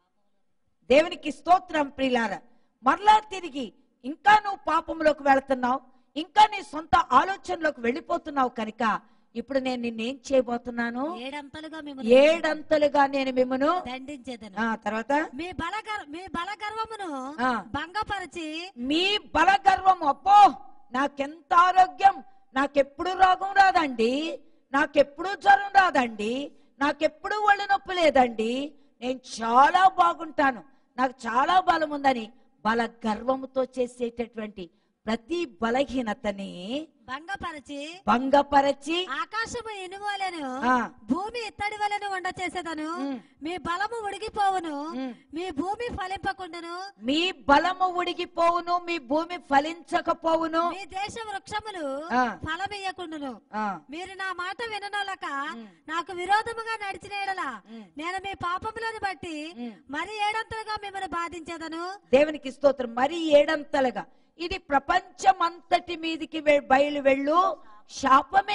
దేవునికి స్తోత్రం ప్రియులార మరలా తిరిగి ఇంకా నువ్వు పాపంలోకి వెళ్తున్నావు ఇంకా నీ సొంత ఆలోచనలోకి వెళ్ళిపోతున్నావు కనుక ఇప్పుడు నేను నిన్నేం చేయబోతున్నాను ఏడంతలుగా మేము ఏడంతలుగా నేను మిమ్మను దండించేదను ఆ తర్వాత మీ బల గర్- మీ బల గర్వమును ఆ. భంగపరిచి మీ బల గర్వం అబ్బో నాకెంత ఆరోగ్యం నాకెప్పుడు రోగం రాదండి నాకెప్పుడు జ్వరం రాదండి నాకెప్పుడు ఒళ్ళు నొప్పి లేదండి నేను చాలా బాగుంటాను నాకు చాలా బలం ఉందని బల గర్వముతో చేసేటటువంటి ప్రతి బలహీనతని భంగపరిచి భంగపరచి ఆకాశము ఇనుమోలను ఆ. భూమి ఇత్తడి వలెను వండ చేసేదను ఉమ్. మీ బలము ఉడిగిపోవును ఉమ్. మీ భూమి ఫలింపకుండును మీ బలము ఉడిగిపోవును మీ భూమి ఫలించకపోవును మీ దేశ వృక్షములు ఆ. ఫలమియ్యకుండును ఆ, మీరు నా మాట విననోలక నాకు విరోధముగా నడిచిన ఎడల ఉమ్. నేను మీ పాపములను బట్టి ఉమ్. మరి ఏడంతలుగా మిమ్మల్ని బాధించేదను దేవునికి స్తోత్రం మరి ఏడంతలుగా ఇది ప్రపంచమంతటి మీదికి వె- బయలు వెళ్ళు శాపమే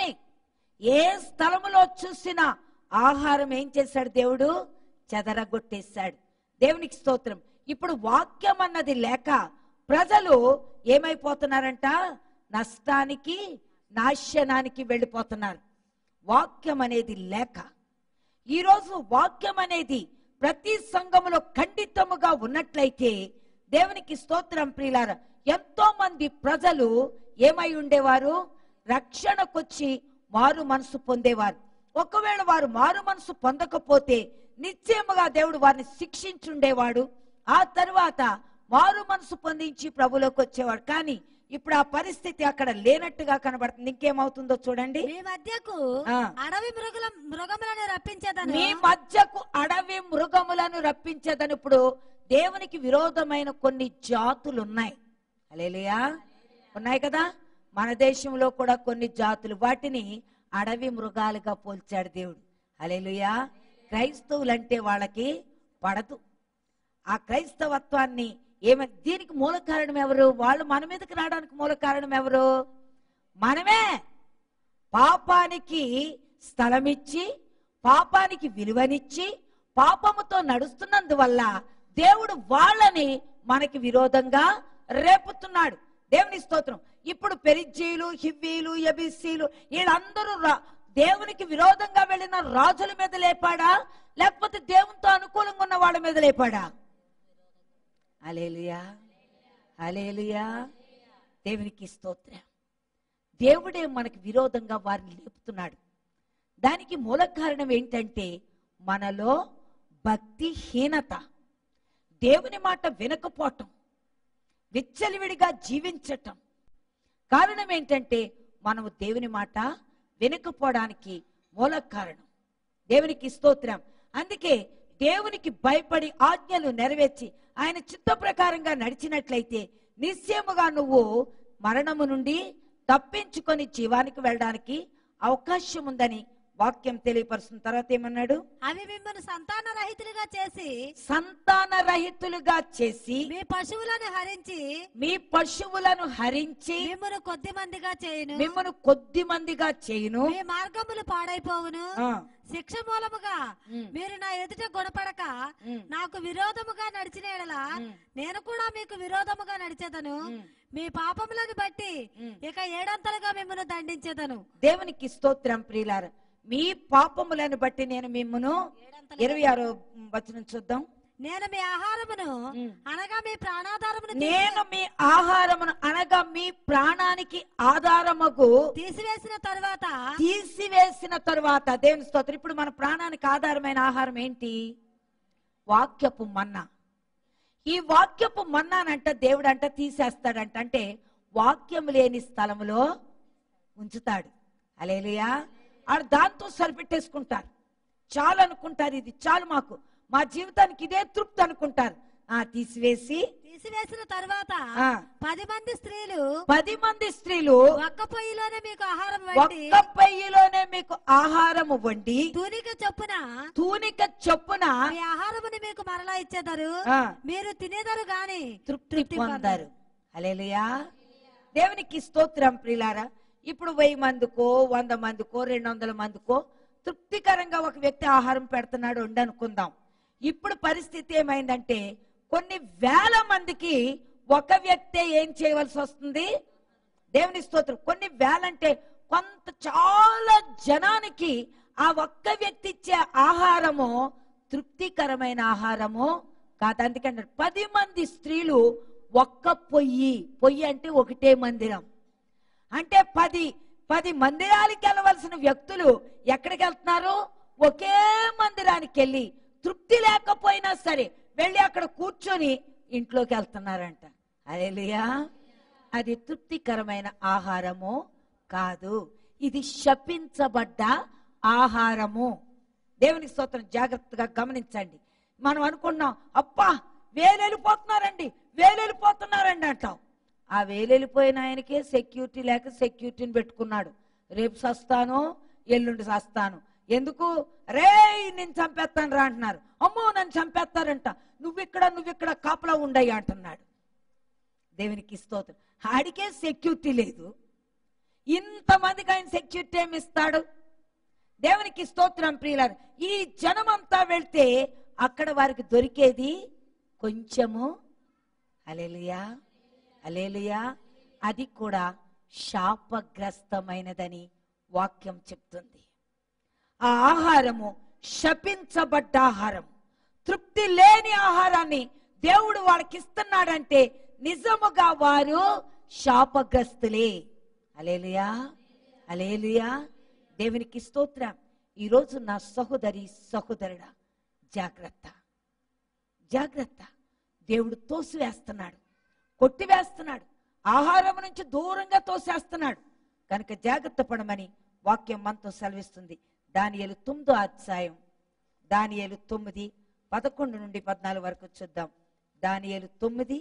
ఏ స్థలములో చూసినా ఆహారం ఏం చేశాడు దేవుడు చెదరగొట్టేశాడు దేవునికి స్తోత్రం ఇప్పుడు వాక్యం అన్నది లేక ప్రజలు ఏమైపోతున్నారంట నష్టానికి నాశనానికి వెళ్ళిపోతున్నారు వాక్యం అనేది లేక ఈరోజు వాక్యం అనేది ప్రతి సంఘములో ఖండితముగా ఉన్నట్లయితే దేవునికి స్తోత్రం ప్రియులార ఎంతో మంది ప్రజలు ఏమై ఉండేవారు రక్షణకొచ్చి మారు మనసు పొందేవారు ఒకవేళ వారు మారు మనసు పొందకపోతే నిశ్చయముగా దేవుడు వారిని శిక్షించుండేవాడు ఆ తరువాత మారు మనసు పొందించి ప్రభులోకి వచ్చేవాడు కానీ ఇప్పుడు ఆ పరిస్థితి అక్కడ లేనట్టుగా కనబడుతుంది ఇంకేమవుతుందో చూడండి మీ మధ్యకు ఆ. అడవి మృగుల మృగములను రప్పించేదను మీ మధ్యకు అడవి మృగములను రప్పించేదని ఇప్పుడు దేవునికి విరోధమైన కొన్ని జాతులు ఉన్నాయి అలేలియా ఉన్నాయి కదా మన దేశంలో కూడా కొన్ని జాతులు వాటిని అడవి మృగాలుగా పోల్చాడు దేవుడు అలేలుయా క్రైస్తవులంటే వాళ్ళకి పడదు ఆ క్రైస్తవత్వాన్ని ఏమ దీనికి మూల కారణం ఎవరు వాళ్ళు మన మీదకి రావడానికి మూల కారణం ఎవరు మనమే పాపానికి స్థలమిచ్చి పాపానికి విలువనిచ్చి పాపముతో నడుస్తున్నందువల్ల దేవుడు వాళ్ళని మనకి విరోధంగా రేపుతున్నాడు దేవుని స్తోత్రం ఇప్పుడు పెరిజ్జీలు హివ్వీలు ఎబిస్సీలు వీళ్ళందరూ రా- దేవునికి విరోధంగా వెళ్ళిన రాజుల మీద లేపాడా లేకపోతే దేవునితో అనుకూలంగా ఉన్న వాళ్ళ మీద లేపాడా అలేలుయా అలేలుయా దేవునికి స్తోత్రం దేవుడే మనకి విరోధంగా వారిని లేపుతున్నాడు దానికి మూల కారణం ఏంటంటే మనలో భక్తిహీనత దేవుని మాట వినకపోవటం విచ్చలివిడిగా జీవించటం కారణం ఏంటంటే మనము దేవుని మాట వినకపోవడానికి మూల కారణం దేవునికి స్తోత్రం అందుకే దేవునికి భయపడి ఆజ్ఞలు నెరవేర్చి ఆయన చిత్త ప్రకారంగా నడిచినట్లయితే నిశ్చయముగా నువ్వు మరణము నుండి తప్పించుకొని జీవానికి వెళ్ళడానికి అవకాశం ఉందని వాక్యం తెలియపరుస్తున్న తర్వాత ఏమన్నాడు అవి మిమ్మల్ని సంతాన రహితులుగా చేసి సంతాన రహితులుగా చేసి మీ పశువులను హరించి మీ పశువులను హరించి మిమ్మల్ని కొద్ది మందిగా చేయును మిమ్మల్ని కొద్ది మందిగా చేయును మీ మార్గములు పాడైపోవును ఆ, శిక్ష మూలముగా ఉమ్. మీరు నా ఎదుట గుణపడక ఉమ్. నాకు విరోధముగా నడిచిన ఎడల ఉమ్. నేను కూడా మీకు విరోధముగా నడిచేదను ఉమ్. మీ పాపములను బట్టి ఉమ్. ఇక ఏడంతలుగా మిమ్మల్ని దండించేదను దేవునికి స్తోత్రం ప్రియులార మీ పాపములను బట్టి నేను మిమ్మును ఏడంతలుగా ఇరవై ఆరో వచనం చూద్దాం నేను మీ ఆహారమును ఉమ్. అనగా మీ ప్రాణాధారమును నేను మీ ఆహారమును అనగా మీ ప్రాణానికి ఆధారముకు తీసివేసిన తరువాత తీసివేసిన తరువాత దేవుని స్తోత్రం ఇప్పుడు మన ప్రాణానికి ఆధారమైన ఆహారం ఏంటి వాక్యపు మన్నా ఈ వాక్యపు మన్నానంట దేవుడు అంట తీసేస్తాడంట అంటే వాక్యం లేని స్థలములో ఉంచుతాడు అలేలియా ఆడు దాంతో సరిపెట్టేసుకుంటారు చాలు అనుకుంటారు ఇది చాలు మాకు మా జీవితానికి ఇదే తృప్తి అనుకుంటారు ఆ తీసివేసి తీసివేసిన తర్వాత ఆ. పది మంది స్త్రీలు పది మంది స్త్రీలు ఒక్క పొయ్యిలోనే మీకు ఆహారం వండి ఒక్క పెయ్యిలోనే మీకు ఆహారము వండి తూనిక చొప్పున తూనిక చొప్పున మీ ఆహారముని మీకు మరలా ఇచ్చేదారు ఆ, మీరు తినేదారు గాని తృప్తి పొందారు అలేలుయా దేవునికి స్తోత్రం ప్రిలారా ఇప్పుడు వెయ్యి మందికో వంద మందికో రెండు వందల మందికో తృప్తికరంగా ఒక వ్యక్తి ఆహారం పెడుతున్నాడు ఉండి అనుకుందాం ఇప్పుడు పరిస్థితి ఏమైందంటే కొన్ని వేల మందికి ఒక వ్యక్తే ఏం చేయవలసి వస్తుంది దేవుని స్తోత్రం కొన్ని వేలంటే కొంత చాలా జనానికి ఆ ఒక్క వ్యక్తి ఇచ్చే ఆహారము తృప్తికరమైన ఆహారము కాదు అందుకంటే పది మంది స్త్రీలు ఒక్క పొయ్యి పొయ్యి అంటే ఒకటే మందిరం అంటే పది పది మందిరానికి వెళ్ళవలసిన వ్యక్తులు ఎక్కడికి వెళ్తున్నారు ఒకే మందిరానికి వెళ్ళి తృప్తి లేకపోయినా సరే వెళ్ళి అక్కడ కూర్చొని ఇంట్లోకి వెళ్తున్నారంట అదేలియా అది తృప్తికరమైన ఆహారము కాదు ఇది శపించబడ్డ ఆహారము దేవునికి స్తోత్రం జాగ్రత్తగా గమనించండి మనం అనుకున్నాం అబ్బా వేలెళ్ళిపోతున్నారండి వేలెళ్ళిపోతున్నారండి అంటాం ఆ వేలెళ్ళిపోయిన ఆయనకే సెక్యూరిటీ లేక సెక్యూరిటీని పెట్టుకున్నాడు రేపు సస్తాను ఎల్లుండి సస్తాను ఎందుకు రే నేను చంపేస్తాను రా అంటున్నారు అమ్మో నన్ను చంపేస్తారంట నువ్విక్కడ నువ్విక్కడ కాపలా ఉండయ్యా అంటున్నాడు దేవునికి స్తోత్రం ఆడికే సెక్యూరిటీ లేదు ఇంతమందికి ఆయన సెక్యూరిటీ ఏమి ఇస్తాడు దేవునికి స్తోత్రం ప్రియులారు ఈ జనమంతా వెళ్తే అక్కడ వారికి దొరికేది కొంచెము అలేలుయా అలేలుయా అది కూడా శాపగ్రస్తమైనదని వాక్యం చెప్తుంది ఆ ఆహారము శపించబడ్డ ఆహారం తృప్తి లేని ఆహారాన్ని దేవుడు వాళ్ళకి ఇస్తున్నాడంటే నిజముగా వారు శాపగ్రస్తులే అలేలుయా అలేలుయా దేవునికి స్తోత్రం ఈరోజు నా సహోదరి సహోదరుడా జాగ్రత్త జాగ్రత్త దేవుడు తోసివేస్తున్నాడు కొట్టివేస్తున్నాడు ఆహారం నుంచి దూరంగా తోసేస్తున్నాడు కనుక జాగ్రత్త పడమని వాక్యం మనతో సెలవిస్తుంది దానియేలు తొమ్మిదో అధ్యాయం దానియేలు తొమ్మిది పదకొండు నుండి పద్నాలుగు వరకు చూద్దాం దానియేలు తొమ్మిది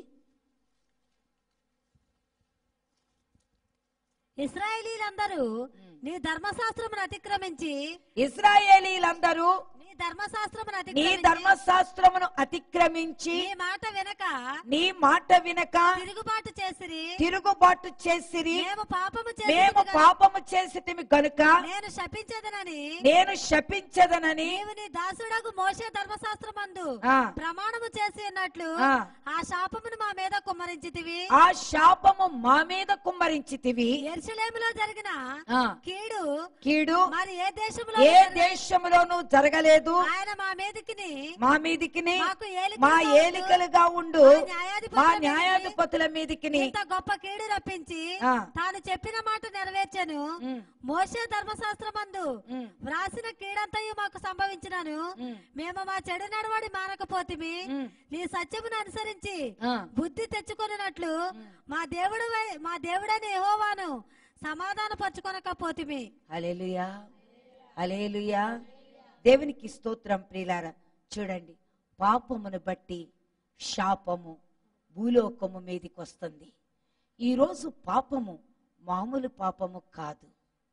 ఇస్రాయేలీలందరూ నీ ధర్మశాస్త్రమును అతిక్రమించి ఇస్రాయేలీలందరూ నీ ధర్మశాస్త్రమును నీ అతిక్రమించి ధర్మశాస్త్రమును అతిక్రమించి నీ మాట వెనక నీ మాట వినక తిరుగుబాటు చేసిరి తిరుగుబాటు చేసిరి మేము పాపము మేము చేసి పాపము చేసితిమి గనుక నేను శపించదనని నేను శపించదనని నీవు నీ దాసుడకు మోసే ధర్మశాస్త్రమందు ఆ. ప్రమాణము చేసి ఉన్నట్లు ఆ. ఆ శాపమును మా మీద కుమ్మరించితివి ఆ శాపము మా మీద కుమ్మరించితివి ఎర్షలేములో జరిగిన ఆ, కీడు కీడు మరి ఏ దేశంలో ఏ దేశములోనూ జరగలేదు ఆయన మా మీదకి మా మీదికి మాకు ఏలికలుగా మా ఉండు. ఏలికలుగా ఉండు మా న్యాయాధిపతుల మా మీదికి న్యాయాధిపతుల మీదికి ఇంత గొప్ప కీడు రప్పించి ఆ. తాను చెప్పిన మాట నెరవేర్చాను ఉమ్, మోసే ధర్మశాస్త్రమందు ఉమ్, వ్రాసిన కీడంతయు మాకు సంభవించినాను ఉమ్, మేము మా చెడు నడవడి మానకపోతిమి ఉమ్. నీ సత్యమును అనుసరించి ఆ, బుద్ధి తెచ్చుకొనినట్లు మా దేవుడు మా దేవుడని యెహోవాను సమాధాన పరచుకొనకపోతిమి హల్లెలూయా హల్లెలూయా దేవునికి స్తోత్రం ప్రియులారా చూడండి పాపమును బట్టి శాపము భూలోకము మీదికి వస్తుంది ఈరోజు పాపము మామూలు పాపము కాదు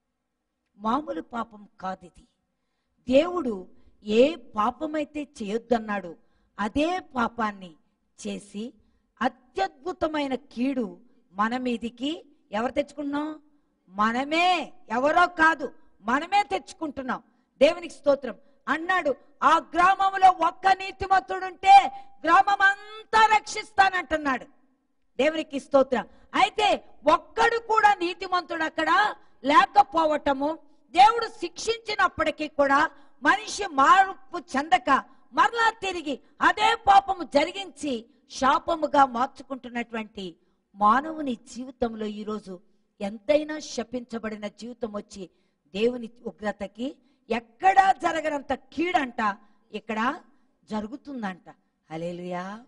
మామూలు పాపం కాదు ఇది దేవుడు ఏ పాపమైతే చేయొద్దన్నాడో అదే పాపాన్ని చేసి అత్యద్భుతమైన కీడు మన మీదికి ఎవరు తెచ్చుకున్నాం మనమే ఎవరో కాదు మనమే తెచ్చుకుంటున్నాం దేవునికి స్తోత్రం అన్నాడు ఆ గ్రామంలో ఒక్క నీతిమంతుడుంటే గ్రామం అంతా రక్షిస్తానంటున్నాడు దేవునికి స్తోత్రం అయితే ఒక్కడు కూడా నీతిమంతుడు అక్కడ లేకపోవటము దేవుడు శిక్షించినప్పటికీ కూడా మనిషి మార్పు చెందక మరలా తిరిగి అదే పాపము జరిగించి శాపముగా మార్చుకుంటున్నటువంటి మానవుని జీవితంలో ఈరోజు ఎంతైనా శపించబడిన జీవితం వచ్చి దేవుని ఉగ్రతకి ఎక్కడా జరగనంత కీడంట ఇక్కడ జరుగుతుందంట హలేలుయా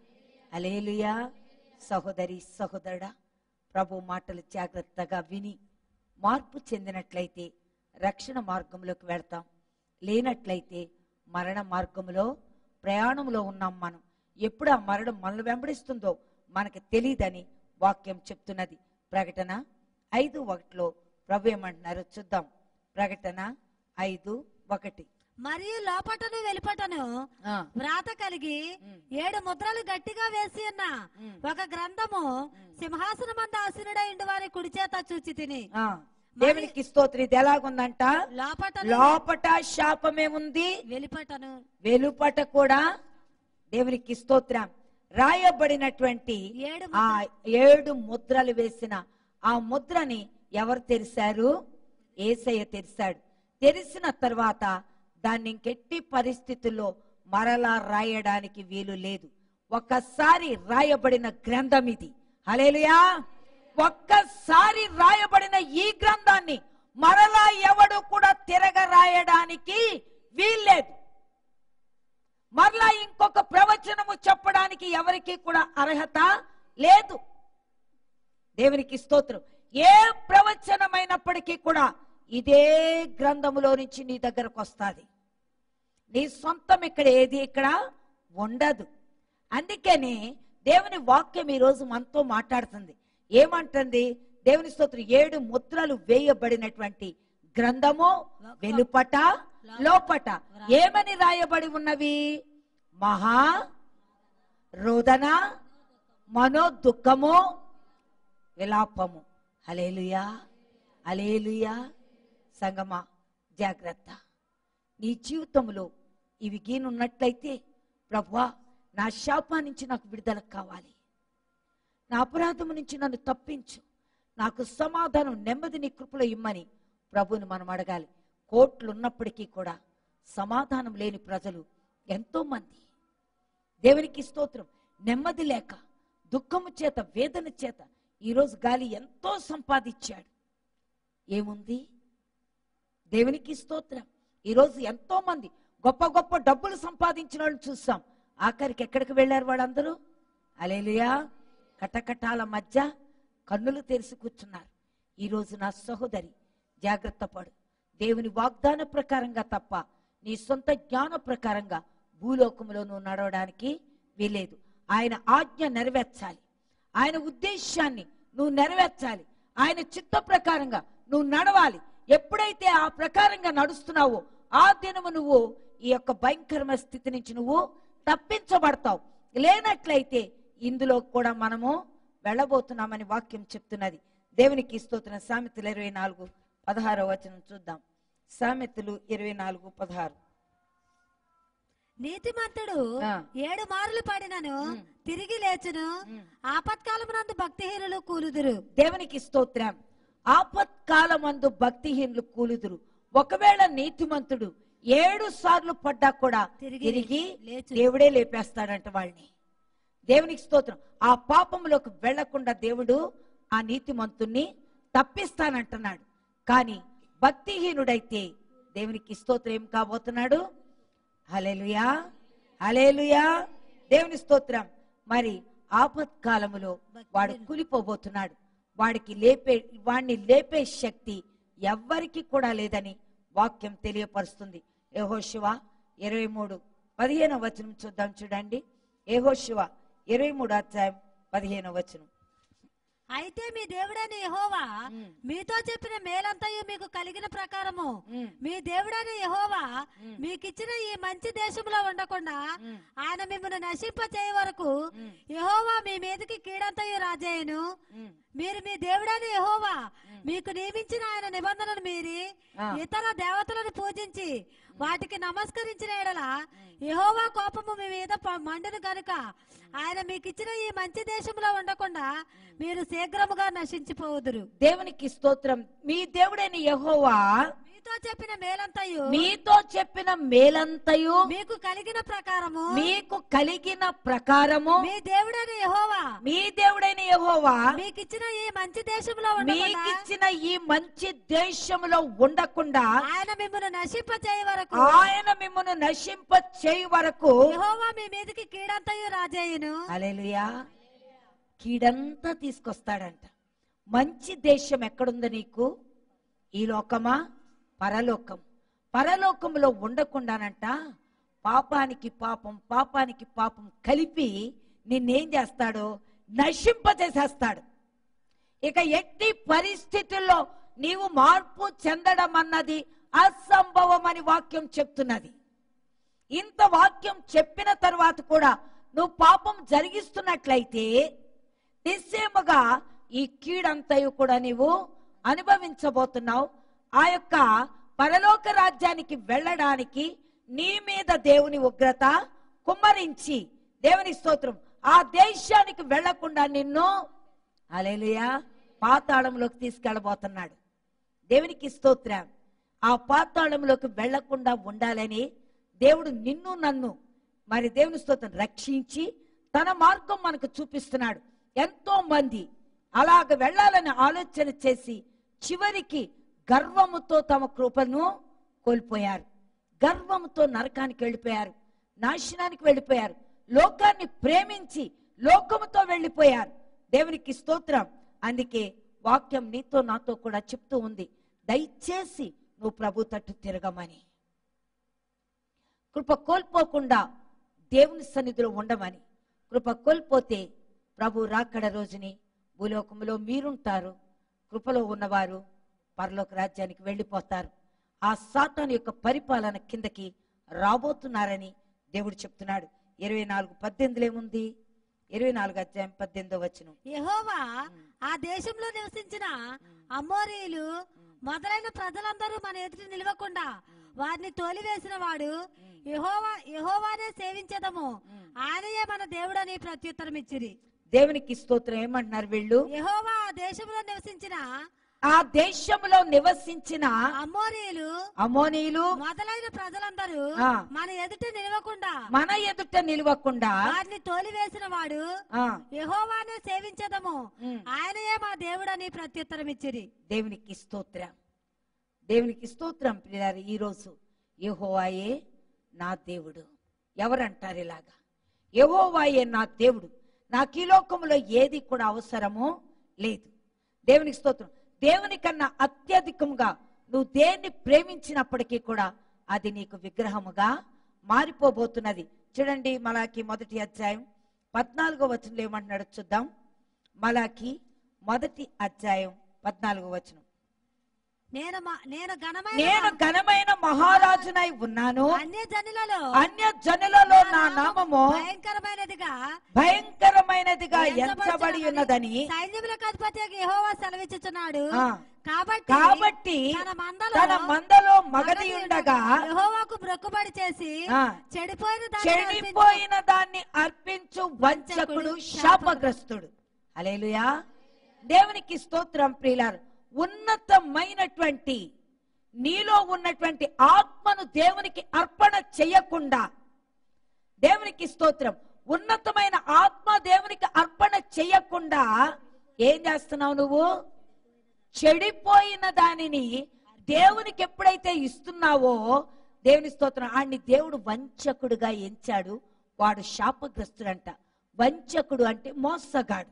అలేలుయా సహోదరి సహోదరుడా ప్రభు మాటలు జాగ్రత్తగా విని మార్పు చెందినట్లయితే రక్షణ మార్గంలోకి వెళ్తాం లేనట్లయితే మరణ మార్గంలో ప్రయాణంలో ఉన్నాం మనం ఎప్పుడు ఆ మరణం మనల్ని వెంబడిస్తుందో మనకు తెలియదని వాక్యం చెప్తున్నది ప్రకటన ఐదు ఒకటిలో ప్రభు ఏమంటున్నారు చూద్దాం ప్రకటన ఐదు ఒకటి మరియు లోపటను వెలుపటను ఆ, వ్రాత కలిగి ఏడు ముద్రలు గట్టిగా వేసి ఉన్న ఒక గ్రంథము సింహాసనమంద ఆసీనుడై ఉండి వారి కుడి చేత చూచి తిని ఆ. దేవునికి స్తోత్రం ఇది ఎలాగుందంట లోపటను లోపట శాపమే ఉంది వెలుపటను వెలుపట కూడా దేవునికి స్తోత్రం రాయబడినటువంటి ఏడు ఆ ఏడు ముద్రలు వేసిన ఆ ముద్రని ఎవరు తెరిశారు ఏసయ్య తెరిశాడు తెరిసిన తర్వాత దాన్ని ఇంకెట్టి పరిస్థితుల్లో మరలా రాయడానికి వీలు లేదు ఒక్కసారి రాయబడిన గ్రంథం ఇది హలేలుయా ఒక్కసారి రాయబడిన ఈ గ్రంథాన్ని మరలా ఎవడు కూడా తిరగ రాయడానికి వీల్లేదు మరలా ఇంకొక ప్రవచనము చెప్పడానికి ఎవరికి కూడా అర్హత లేదు దేవునికి స్తోత్రం ఏ ప్రవచనమైనప్పటికీ కూడా ఇదే గ్రంథములో నుంచి నీ దగ్గరకు వస్తుంది నీ సొంతం ఇక్కడ ఏది ఇక్కడ ఉండదు అందుకని దేవుని వాక్యం ఈ రోజు మనతో మాట్లాడుతుంది ఏమంటుంది దేవుని స్తోత్రం ఏడు ముద్రలు వేయబడినటువంటి గ్రంథము వెలుపట లోపట ఏమని రాయబడి ఉన్నవి మహా రోదన మనో దుఃఖము విలాపము హలేలుయా హలేలుయా సంగమా జాగ్రత్త నీ జీవితంలో ఇవి గీనున్నట్లయితే ప్రభువా నా శాపా నుంచి నాకు విడుదల కావాలి నా అపరాధము నుంచి నన్ను తప్పించు నాకు సమాధానం నెమ్మది నీ కృపలో ఇమ్మని ప్రభుని మనం అడగాలి కోట్లు ఉన్నప్పటికీ కూడా సమాధానం లేని ప్రజలు ఎంతో మంది దేవునికి స్తోత్రం నెమ్మది లేక దుఃఖము చేత వేదన చేత ఈరోజు గాలి ఎంతో సంపాదించాడు ఏముంది దేవునికి స్తోత్రం ఈరోజు ఎంతో మంది గొప్ప గొప్ప డబ్బులు సంపాదించిన వాళ్ళు చూస్తాం ఆఖరికి ఎక్కడికి వెళ్ళారు వాళ్ళందరూ అలేలుయా కటకటాల మధ్య కన్నులు తెరిచి కూర్చున్నారు ఈరోజు నా సహోదరి జాగ్రత్త పడు దేవుని వాగ్దాన ప్రకారంగా తప్ప నీ సొంత జ్ఞాన ప్రకారంగా భూలోకంలో నువ్వు నడవడానికి వీలేదు ఆయన ఆజ్ఞ నెరవేర్చాలి ఆయన ఉద్దేశాన్ని నువ్వు నెరవేర్చాలి ఆయన చిత్త ప్రకారంగా నువ్వు నడవాలి ఎప్పుడైతే ఆ ప్రకారంగా నడుస్తున్నావో ఆ దినము నువ్వు ఈ యొక్క భయంకరమైన స్థితి నుంచి నువ్వు తప్పించబడతావు లేనట్లయితే ఇందులో కూడా మనము వెళ్ళబోతున్నామని వాక్యం చెప్తున్నది దేవునికి స్తోత్రం సామెతలు ఇరవై నాలుగు పదహారో వచనం చూద్దాం సామెతలు ఇరవై నాలుగు పదహారు నీతిమంతుడు ఆ. ఏడు మారులు పడినను తిరిగి లేచును ఆపత్కాలమునందు భక్తిహీనులు కూలుదురు దేవునికి స్తోత్రం ఆపత్కాలమందు భక్తిహీనులు కూలుదురు ఒకవేళ నీతిమంతుడు ఏడు సార్లు పడ్డా కూడా తిరిగి తిరిగి లేచు. దేవుడే లేపేస్తాడంట వాళ్ళని దేవునికి స్తోత్రం ఆ పాపంలోకి వెళ్లకుండా దేవుడు ఆ నీతిమంతుణ్ణి తప్పిస్తానంటున్నాడు కానీ భక్తిహీనుడైతే దేవునికి స్తోత్రం ఏం కాబోతున్నాడు హలేలుయా హలేలుయా దేవుని స్తోత్రం మరి ఆపత్కాలములో వాడు కూలిపోబోతున్నాడు వాడికి లేపే వాడిని లేపే శక్తి ఎవ్వరికి కూడా లేదని వాక్యం తెలియపరుస్తుంది ఏహోశివ ఇరవై మూడు పదిహేను వచనం చూద్దాం చూడండి ఏహోశివ ఇరవై మూడు అధ్యాయం పదిహేను వచనం అయితే మీ దేవుడైన యెహోవా మీతో చెప్పిన మేలంతయు మీకు కలిగిన ప్రకారము ఉమ్. మీ దేవుడైన యెహోవా మీకిచ్చిన ఈ మంచి దేశంలో ఉండకుండా ఆయన మిమ్మల్ని నశింప చేయ వరకు యెహోవా మీ మీదకి కీడంతయు రాజేయును ఉమ్. మీరు మీ దేవుడైన యెహోవా మీకు నియమించిన ఆయన నిబంధనను మీరి ఆ. ఇతర దేవతలను పూజించి వాటికి నమస్కరించిన ఎడల యెహోవా కోపము మీ మీద ప- మండును గనుక ఆయన మీకు ఇచ్చిన ఈ మంచి దేశంలో ఉండకుండా మీరు శీఘ్రముగా నశించిపోవుదురు దేవునికి స్తోత్రం మీ దేవుడైన యెహోవా మీతో చెప్పిన మేలంతయు మీతో చెప్పిన మేలంతయు మీకు కలిగిన ప్రకారము మీకు కలిగిన ప్రకారము మీ దేవుడైన యెహోవా మీ దేవుడైన యెహోవా మీకు ఇచ్చిన ఈ మంచి దేశంలో ఉండకుండా మీకిచ్చిన ఈ మంచి దేశములో ఉండకుండా ఆయన మిమ్మల్ని నశింప చేయ వరకు ఆయన మిమ్మల్ని నశింప చేయు వరకు యెహోవా మీ మీదకి కీడంతయు రాజేయును అలెలుయా కీడంతా తీసుకొస్తాడంట మంచి దేశం ఎక్కడుంది నీకు ఈ లోకమా పరలోకం పరలోకంలో ఉండకుండానంట పాపానికి పాపం పాపానికి పాపం కలిపి నిన్నేం చేస్తాడో నశింపజేసేస్తాడు ఇక ఎట్టి పరిస్థితుల్లో నీవు మార్పు చెందడం అన్నది అసంభవం అని వాక్యం చెప్తున్నది ఇంత వాక్యం చెప్పిన తరువాత కూడా నువ్వు పాపం జరిగిస్తున్నట్లయితే నిశ్చయముగా ఈ కీడంతయు కూడా నీవు అనుభవించబోతున్నావు ఆ యొక్క పరలోక రాజ్యానికి వెళ్ళడానికి నీ మీద దేవుని ఉగ్రత కుమ్మరించి దేవుని స్తోత్రం ఆ దేశానికి వెళ్లకుండా నిన్ను అలేలుయా పాతాళంలోకి తీసుకెళ్ళబోతున్నాడు దేవునికి స్తోత్రం ఆ పాతాళంలోకి వెళ్లకుండా ఉండాలని దేవుడు నిన్ను నన్ను మరి దేవుని స్తోత్రం రక్షించి తన మార్గం మనకు చూపిస్తున్నాడు ఎంతో మంది అలాగ వెళ్ళాలని ఆలోచన చేసి చివరికి గర్వముతో తమ కృపను కోల్పోయారు గర్వముతో నరకానికి వెళ్ళిపోయారు నాశనానికి వెళ్ళిపోయారు లోకాన్ని ప్రేమించి లోకముతో వెళ్ళిపోయారు దేవునికి స్తోత్రం అందుకే వాక్యం నీతో నాతో కూడా చెప్తూ ఉంది దయచేసి నువ్వు ప్రభు తట్టు తిరగమని కృప కోల్పోకుండా దేవుని సన్నిధిలో ఉండమని కృప కోల్పోతే ప్రభు రాకడ రోజుని భూలోకములో మీరుంటారు కృపలో ఉన్నవారు పరలోక రాజ్యానికి వెళ్ళిపోతారు ఆ సాతాను యొక్క పరిపాలన కిందకి రాబోతున్నారని దేవుడు చెప్తున్నాడు ఇరవై నాలుగు పద్దెనిమిదిలో ఏముంది ఇరవై నాలుగు అధ్యాయం పద్దెనిమిదో వచ్చును యెహోవా ఆ దేశంలో నివసించిన అమోరీలు మొదలైన ప్రజలందరూ మన ఎదుట నిలవకుండా వారిని తోలివేసిన వాడు యెహోవా యెహోవానే సేవించదము ఆయనయే మన దేవుడని ప్రత్యుత్తరం ఇచ్చిరి దేవునికి స్తోత్రం ఏమంటున్నారు వీళ్ళు యెహోవా ఆ దేశంలో నివసించిన ఆ దేశంలో నివసించిన అమోరీలు అమోనీయులు మొదలైన ప్రజలందరూ ఆ. మన ఎదుట నిలవకుండా మన ఎదుట నిలవకుండా వారిని తోలివేసిన వాడు ఆ, యెహోవానే సేవించదము ఉమ్. ఆయనయే మా దేవుడని ప్రత్యుత్తరం ఇచ్చిరి దేవునికి స్తోత్రం దేవునికి స్తోత్రం పిల్లారు ఈరోజు యెహోవాయే నా దేవుడు ఎవరంటారు ఇలాగా యెహోవాయే నా దేవుడు నాకు ఈ లోకంలో ఏది కూడా అవసరమో లేదు దేవునికి స్తోత్రం దేవుని కన్నా అత్యధికంగా నువ్వు దేన్ని ప్రేమించినప్పటికీ కూడా అది నీకు విగ్రహముగా మారిపోబోతున్నది చూడండి మలాకి మొదటి అధ్యాయం పద్నాలుగో వచనంలో ఏమంటున్నాడు చూద్దాం మలాకి మొదటి అధ్యాయం పద్నాలుగో వచనం నేను మా- నేను ఘనమైన నేను ఘనమైన మహారాజునై ఉన్నాను అన్య జనులలో అన్య జనులలో నా నామము భయంకరమైనదిగా భయంకరమైనదిగా ఎంచబడి ఉన్నదని సైన్యములకు అధిపతి యెహోవా సెలవిచ్చుచున్నాడు ఆ. కాబట్టి కాబట్టి తన మందలో తన మందలో మగది ఉండగా యెహోవాకు బ్రొక్కుబడి చేసి ఆ. చెడిపోయిన దానిని అర్పించు. చెడిపోయిన దాన్ని అర్పించు వంచకుడు శాపగ్రస్తుడు అలేలుయా దేవునికి స్తోత్రం ప్రియులారు ఉన్నతమైనటువంటి నీలో ఉన్నటువంటి ఆత్మను దేవునికి అర్పణ చేయకుండా దేవునికి స్తోత్రం ఉన్నతమైన ఆత్మ దేవునికి అర్పణ చేయకుండా ఏం చేస్తున్నావు నువ్వు చెడిపోయిన దానిని దేవునికి ఎప్పుడైతే ఇస్తున్నావో దేవుని స్తోత్రం ఆడిని దేవుడు వంచకుడుగా ఎంచాడు వాడు శాపగ్రస్తుడంట వంచకుడు అంటే మోసగాడు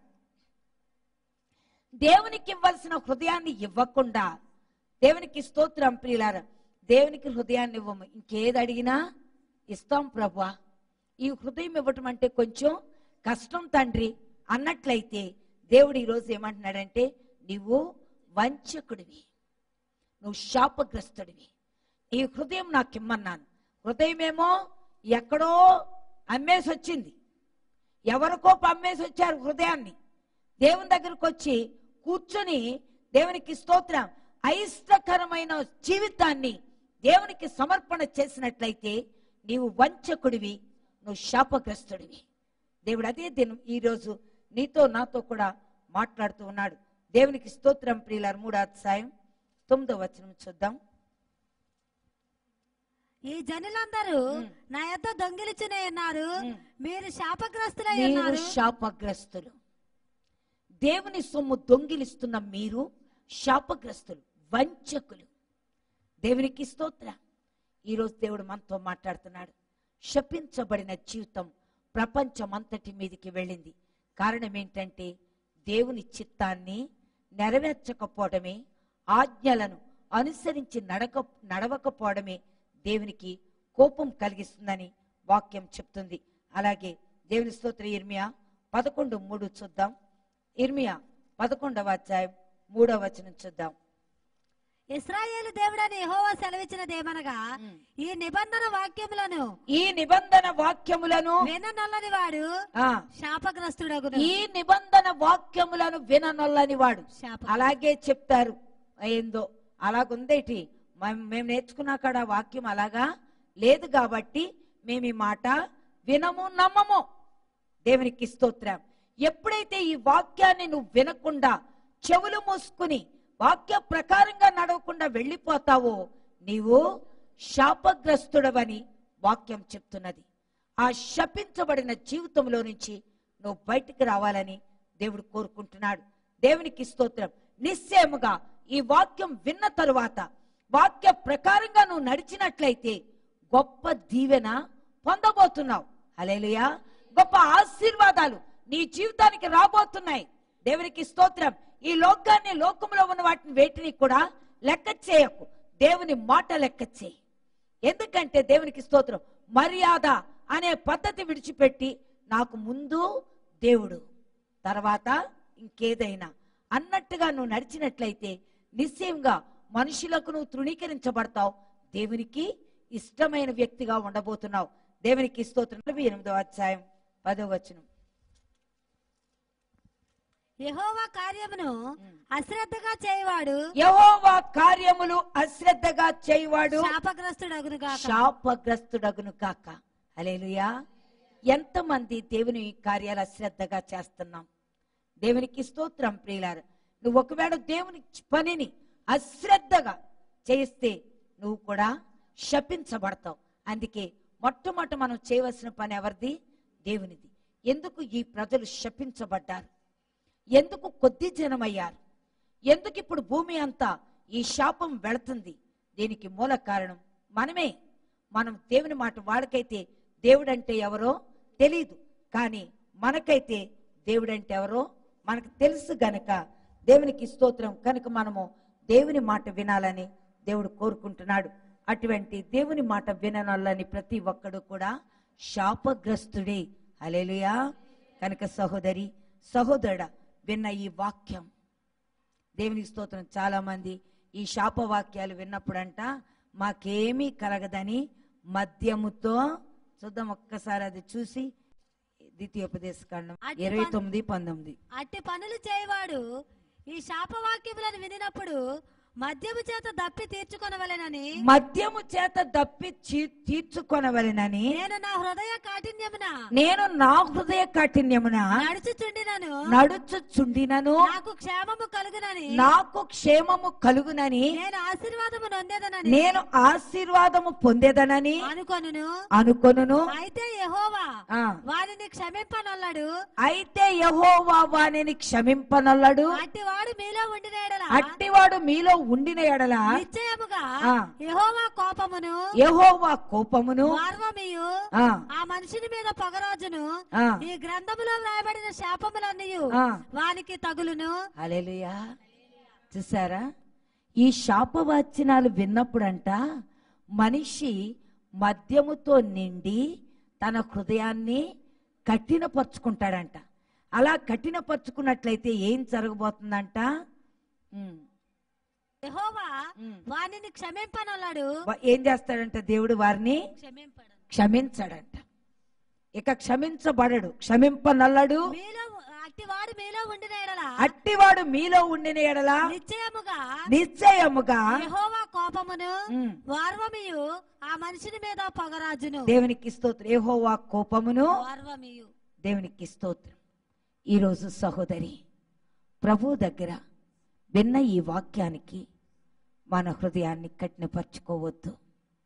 దేవునికి ఇవ్వాల్సిన హృదయాన్ని ఇవ్వకుండా దేవునికి స్తోత్రం ప్రియులార దేవునికి హృదయాన్ని ఇవ్వము ఇంకేది అడిగినా ఇస్తాం ప్రభా ఈ హృదయం ఇవ్వటం అంటే కొంచెం కష్టం తండ్రి అన్నట్లయితే దేవుడు ఈరోజు ఏమంటున్నాడంటే నీవు వంచకుడివి నువ్వు శాపగ్రస్తుడివి నీ హృదయం నాకు ఇమ్మన్నాను హృదయమేమో ఎక్కడో అమ్మేసి వచ్చింది ఎవరికో అమ్మేసి వచ్చారు హృదయాన్ని దేవుని దగ్గరకు వచ్చి కూర్చొని దేవునికి స్తోత్రం అయిష్టకరమైన జీవితాన్ని దేవునికి సమర్పణ చేసినట్లయితే నీవు వంచకుడివి నువ్వు శాపగ్రస్తుడివి దేవుడు అదే దినం ఈరోజు నీతో నాతో కూడా మాట్లాడుతూ ఉన్నాడు దేవునికి స్తోత్రం ప్రియులారు మూడో అధ్యాయం తొమ్మిదో వచనం చూద్దాం ఈ జనులందరూ నా యొద్ద దొంగిలిచునే ఉన్నారు మీరు శాపగ్రస్తులై మీరు ఉన్నారు శాపగ్రస్తులు దేవుని సొమ్ము దొంగిలిస్తున్న మీరు శాపగ్రస్తులు వంచకులు దేవునికి స్తోత్ర ఈరోజు దేవుడు మనతో మాట్లాడుతున్నాడు శపించబడిన జీవితం ప్రపంచమంతటి మీదకి వెళ్ళింది కారణం ఏంటంటే దేవుని చిత్తాన్ని నెరవేర్చకపోవడమే ఆజ్ఞలను అనుసరించి నడక నడవకపోవడమే దేవునికి కోపం కలిగిస్తుందని వాక్యం చెప్తుంది అలాగే దేవుని స్తోత్ర ఇర్మియా పదకొండు మూడు చూద్దాం ఇర్మియా పదకొండవ అధ్యాయం మూడవ వచనం చూద్దాం ఇస్రాయేలు దేవుడని యెహోవా సెలవిచ్చినదేమనగా ఈ నిబంధన వాక్యములను ఈ నిబంధన వాక్యములను విననొల్లని వాడు ఆ శాపగ్రస్తుడగును ఈ నిబంధన వాక్యములను విననొల్లని వాడు శాప అలాగే చెప్తారు ఏందో అలాగుందేటి మేం- మేము నేర్చుకున్న కాడ వాక్యం అలాగా లేదు కాబట్టి మేము ఈ మాట వినము నమ్మము దేవునికి స్తోత్రం ఎప్పుడైతే ఈ వాక్యాన్ని నువ్వు వినకుండా చెవులు మూసుకుని వాక్య ప్రకారంగా నడవకుండా వెళ్ళిపోతావో నీవు శాపగ్రస్తుడవని వాక్యం చెప్తున్నది ఆ శపించబడిన జీవితంలో నుంచి నువ్వు బయటికి రావాలని దేవుడు కోరుకుంటున్నాడు దేవునికి స్తోత్రం నిశ్చయముగా ఈ వాక్యం విన్న తరువాత వాక్య ప్రకారంగా నువ్వు నడిచినట్లయితే గొప్ప దీవెన పొందబోతున్నావు హల్లెలూయా గొప్ప ఆశీర్వాదాలు నీ జీవితానికి రాబోతున్నాయి దేవునికి స్తోత్రం ఈ లోకాన్ని లోకంలో ఉన్న వాటిని వేటిని కూడా లెక్క చేయకు దేవుని మాట లెక్క చేయి ఎందుకంటే దేవునికి స్తోత్రం మర్యాద అనే పద్ధతి విడిచిపెట్టి నాకు ముందు దేవుడు తర్వాత ఇంకేదైనా అన్నట్టుగా నువ్వు నడిచినట్లయితే నిశ్చయంగా మనుషులకు నువ్వు తృణీకరించబడతావు దేవునికి ఇష్టమైన వ్యక్తిగా ఉండబోతున్నావు దేవునికి స్తోత్రం నలభై ఎనిమిదో అధ్యాయం పదో వచనం యెహోవా కార్యమును అశ్రద్ధగా చేయవాడు యహోవా కార్యములు అశ్రద్ధగా చేయవాడు శాపగ్రస్తుడగును గాక శాపగ్రస్తుడగును కాక హల్లెలూయా ఎంతమంది దేవుని కార్యాలు అశ్రద్ధగా చేస్తున్నాం దేవునికి స్తోత్రం ప్రియులారు నువ్వు ఒకవేళ దేవుని పనిని అశ్రద్ధగా చేస్తే నువ్వు కూడా శపించబడతావు అందుకే మొట్టమొదట మనం చేయవలసిన పని ఎవరిది దేవునిది ఎందుకు ఈ ప్రజలు శపించబడ్డారు ఎందుకు కొద్ది జనమయ్యారు ఎందుకు ఇప్పుడు భూమి అంతా ఈ శాపం వెళుతుంది దీనికి మూల కారణం మనమే మనం దేవుని మాట వాడికైతే దేవుడంటే ఎవరో తెలీదు కానీ మనకైతే దేవుడంటే ఎవరో మనకు తెలుసు గనక దేవునికి స్తోత్రం కనుక మనము దేవుని మాట వినాలని దేవుడు కోరుకుంటున్నాడు అటువంటి దేవుని మాట విననొల్లని ప్రతి ఒక్కడు కూడా శాపగ్రస్తుడే హల్లెలూయా కనుక సహోదరి సహోదరుడా విన్న ఈ వాక్యం దేవునికి స్తోత్రం చాలా మంది ఈ శాపవాక్యాలు విన్నప్పుడంట మాకేమీ కలగదని మద్యముతో చూద్దాం ఒక్కసారి అది చూసి ద్వితీయోపదేశ కాండం అట్టి ఇరవై పన్- తొమ్మిది పంతొమ్మిది అట్టి పనులు చేయవాడు ఈ శాపవాక్యములను వినినప్పుడు మద్యము చేత దప్పి తీర్చుకొనవలెనని మద్యము చేత దప్పి చీ- తీర్చుకొనవలెనని నేను నా హృదయ కాఠిన్యమున నేను నా హృదయ కాఠిన్యమున నడుచుచుండినను నడుచుచుండినను నాకు క్షేమము కలుగునని నాకు క్షేమము కలుగునని నేను ఆశీర్వాదము నొందేదనని నేను ఆశీర్వాదము పొందేదనని అనుకొనును అనుకొనును అయితే యెహోవా ఆ, వారిని క్షమింపనొల్లడు అయితే యహోవా వానిని క్షమింపనల్లడు అట్టివాడు మీలో ఉండిన ఎడల అట్టివాడు మీలో ఉండిన ఎడల నిశ్చయముగా ఆ. యెహోవా కోపమును యహోవా కోపమును మార్వమియు ఆ, ఆ మనుషుని మీద పొగరాజును ఆ, ఈ గ్రంథములో వ్రాయబడిన శాపములన్నీ ఆ. వానికి తగులును హల్లెలూయా చూసారా ఈ శాపవాచనాలు విన్నప్పుడంట మనిషి మద్యముతో నిండి తన హృదయాన్ని కఠినపరుచుకుంటాడంట అలా కఠినపరుచుకున్నట్లయితే ఏం జరగబోతుందంట ఉమ్, యెహోవా ఉమ్. వానిని క్షమింపనొల్లడు వా- ఏం చేస్తాడంట దేవుడు వారిని క్షమింపడు క్షమించడంట ఇక క్షమించబడడు క్షమింపనల్లడు మీలో అట్టివాడు మీలో ఉండిన ఎడల అట్టివాడు మీలో ఉండిన ఎడల నిశ్చయముగా నిశ్చయముగా యెహోవా కోపమును ఉమ్, వార్వమియు ఆ మనిషిని మీద పొగరాజును దేవునికి స్తోత్రం ఏహోవా కోపమును వార్వమియు దేవునికి స్తోత్రం ఈరోజు సహోదరి ప్రభు దగ్గర విన్న ఈ వాక్యానికి మన హృదయాన్ని కఠినపరచుకోవద్దు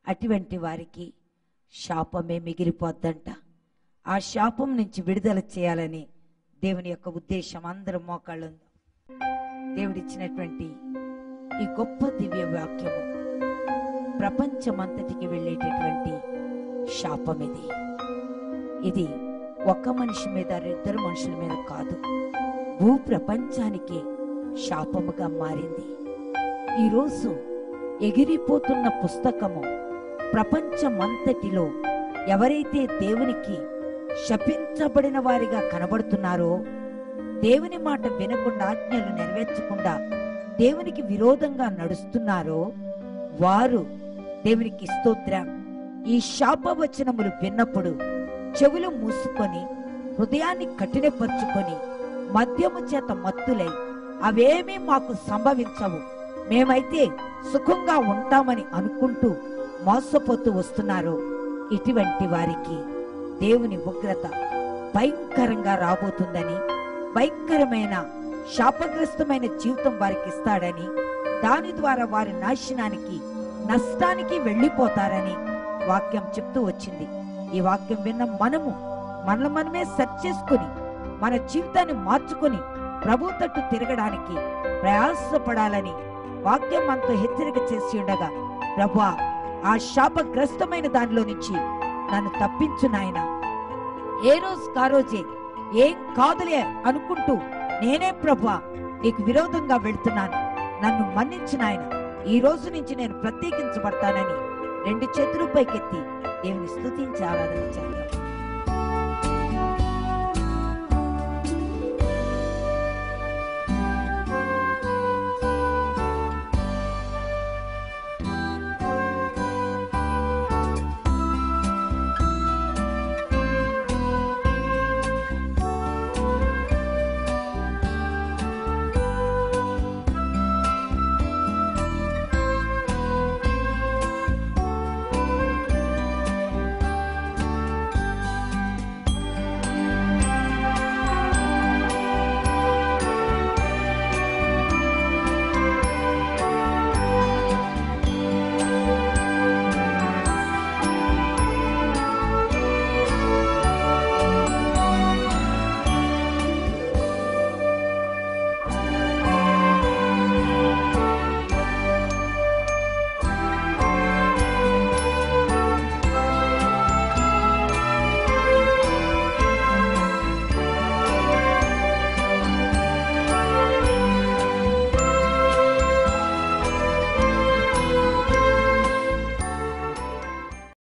అటువంటి వారికి శాపమే మిగిలిపోద్దంట ఆ శాపం నుంచి విడుదల చేయాలని దేవుని యొక్క ఉద్దేశం అందరం మోకాళ్ళు దేవుడిచ్చినటువంటి ఈ గొప్ప దివ్య వాక్యము ప్రపంచమంతటికి వెళ్ళేటటువంటి శాపం ఇది ఇది ఒక్క మనిషి మీద ఇద్దరు మనుషుల మీద కాదు భూ ప్రపంచానికి శాపముగా మారింది ఈరోజు ఎగిరిపోతున్న పుస్తకము ప్రపంచమంతటిలో ఎవరైతే దేవునికి శపించబడిన వారిగా కనబడుతున్నారో దేవుని మాట వినకుండా ఆజ్ఞలు నెరవేర్చకుండా దేవునికి విరోధంగా నడుస్తున్నారో వారు దేవునికి స్తోత్రం ఈ శాపవచనములు విన్నప్పుడు చెవులు మూసుకొని హృదయాన్ని కఠినపరుచుకొని మద్యము చేత మత్తులై అవేమీ మాకు సంభవించవు మేమైతే సుఖంగా ఉంటామని అనుకుంటూ మోసపోతూ వస్తున్నారు ఇటువంటి వారికి దేవుని ఉగ్రత భయంకరంగా రాబోతుందని భయంకరమైన శాపగ్రస్తమైన జీవితం వారికి ఇస్తాడని దాని ద్వారా వారి నాశనానికి నష్టానికి వెళ్ళిపోతారని వాక్యం చెప్తూ వచ్చింది ఈ వాక్యం విన్న మనము మనల్ని మనమే సెర్చ్ చేసుకుని మన జీవితాన్ని మార్చుకొని ప్రభు తట్టు తిరగడానికి ప్రయాసపడాలని వాక్యం మనతో హెచ్చరిక చేసి ఉండగా ప్రభా ఆ శాపగ్రస్తమైన దానిలో నుంచి నన్ను తప్పించు నాయన ఏ రోజు కారోజే ఏం కాదులే అనుకుంటూ నేనే ప్రభా నీకు విరోధంగా వెళ్తున్నాను నన్ను మన్నించిన ఆయన ఈ రోజు నుంచి నేను ప్రత్యేకించబడతానని రెండు చేతులు పైకెత్తి దేవుని స్తుతించి ఆరాధన చేద్దాం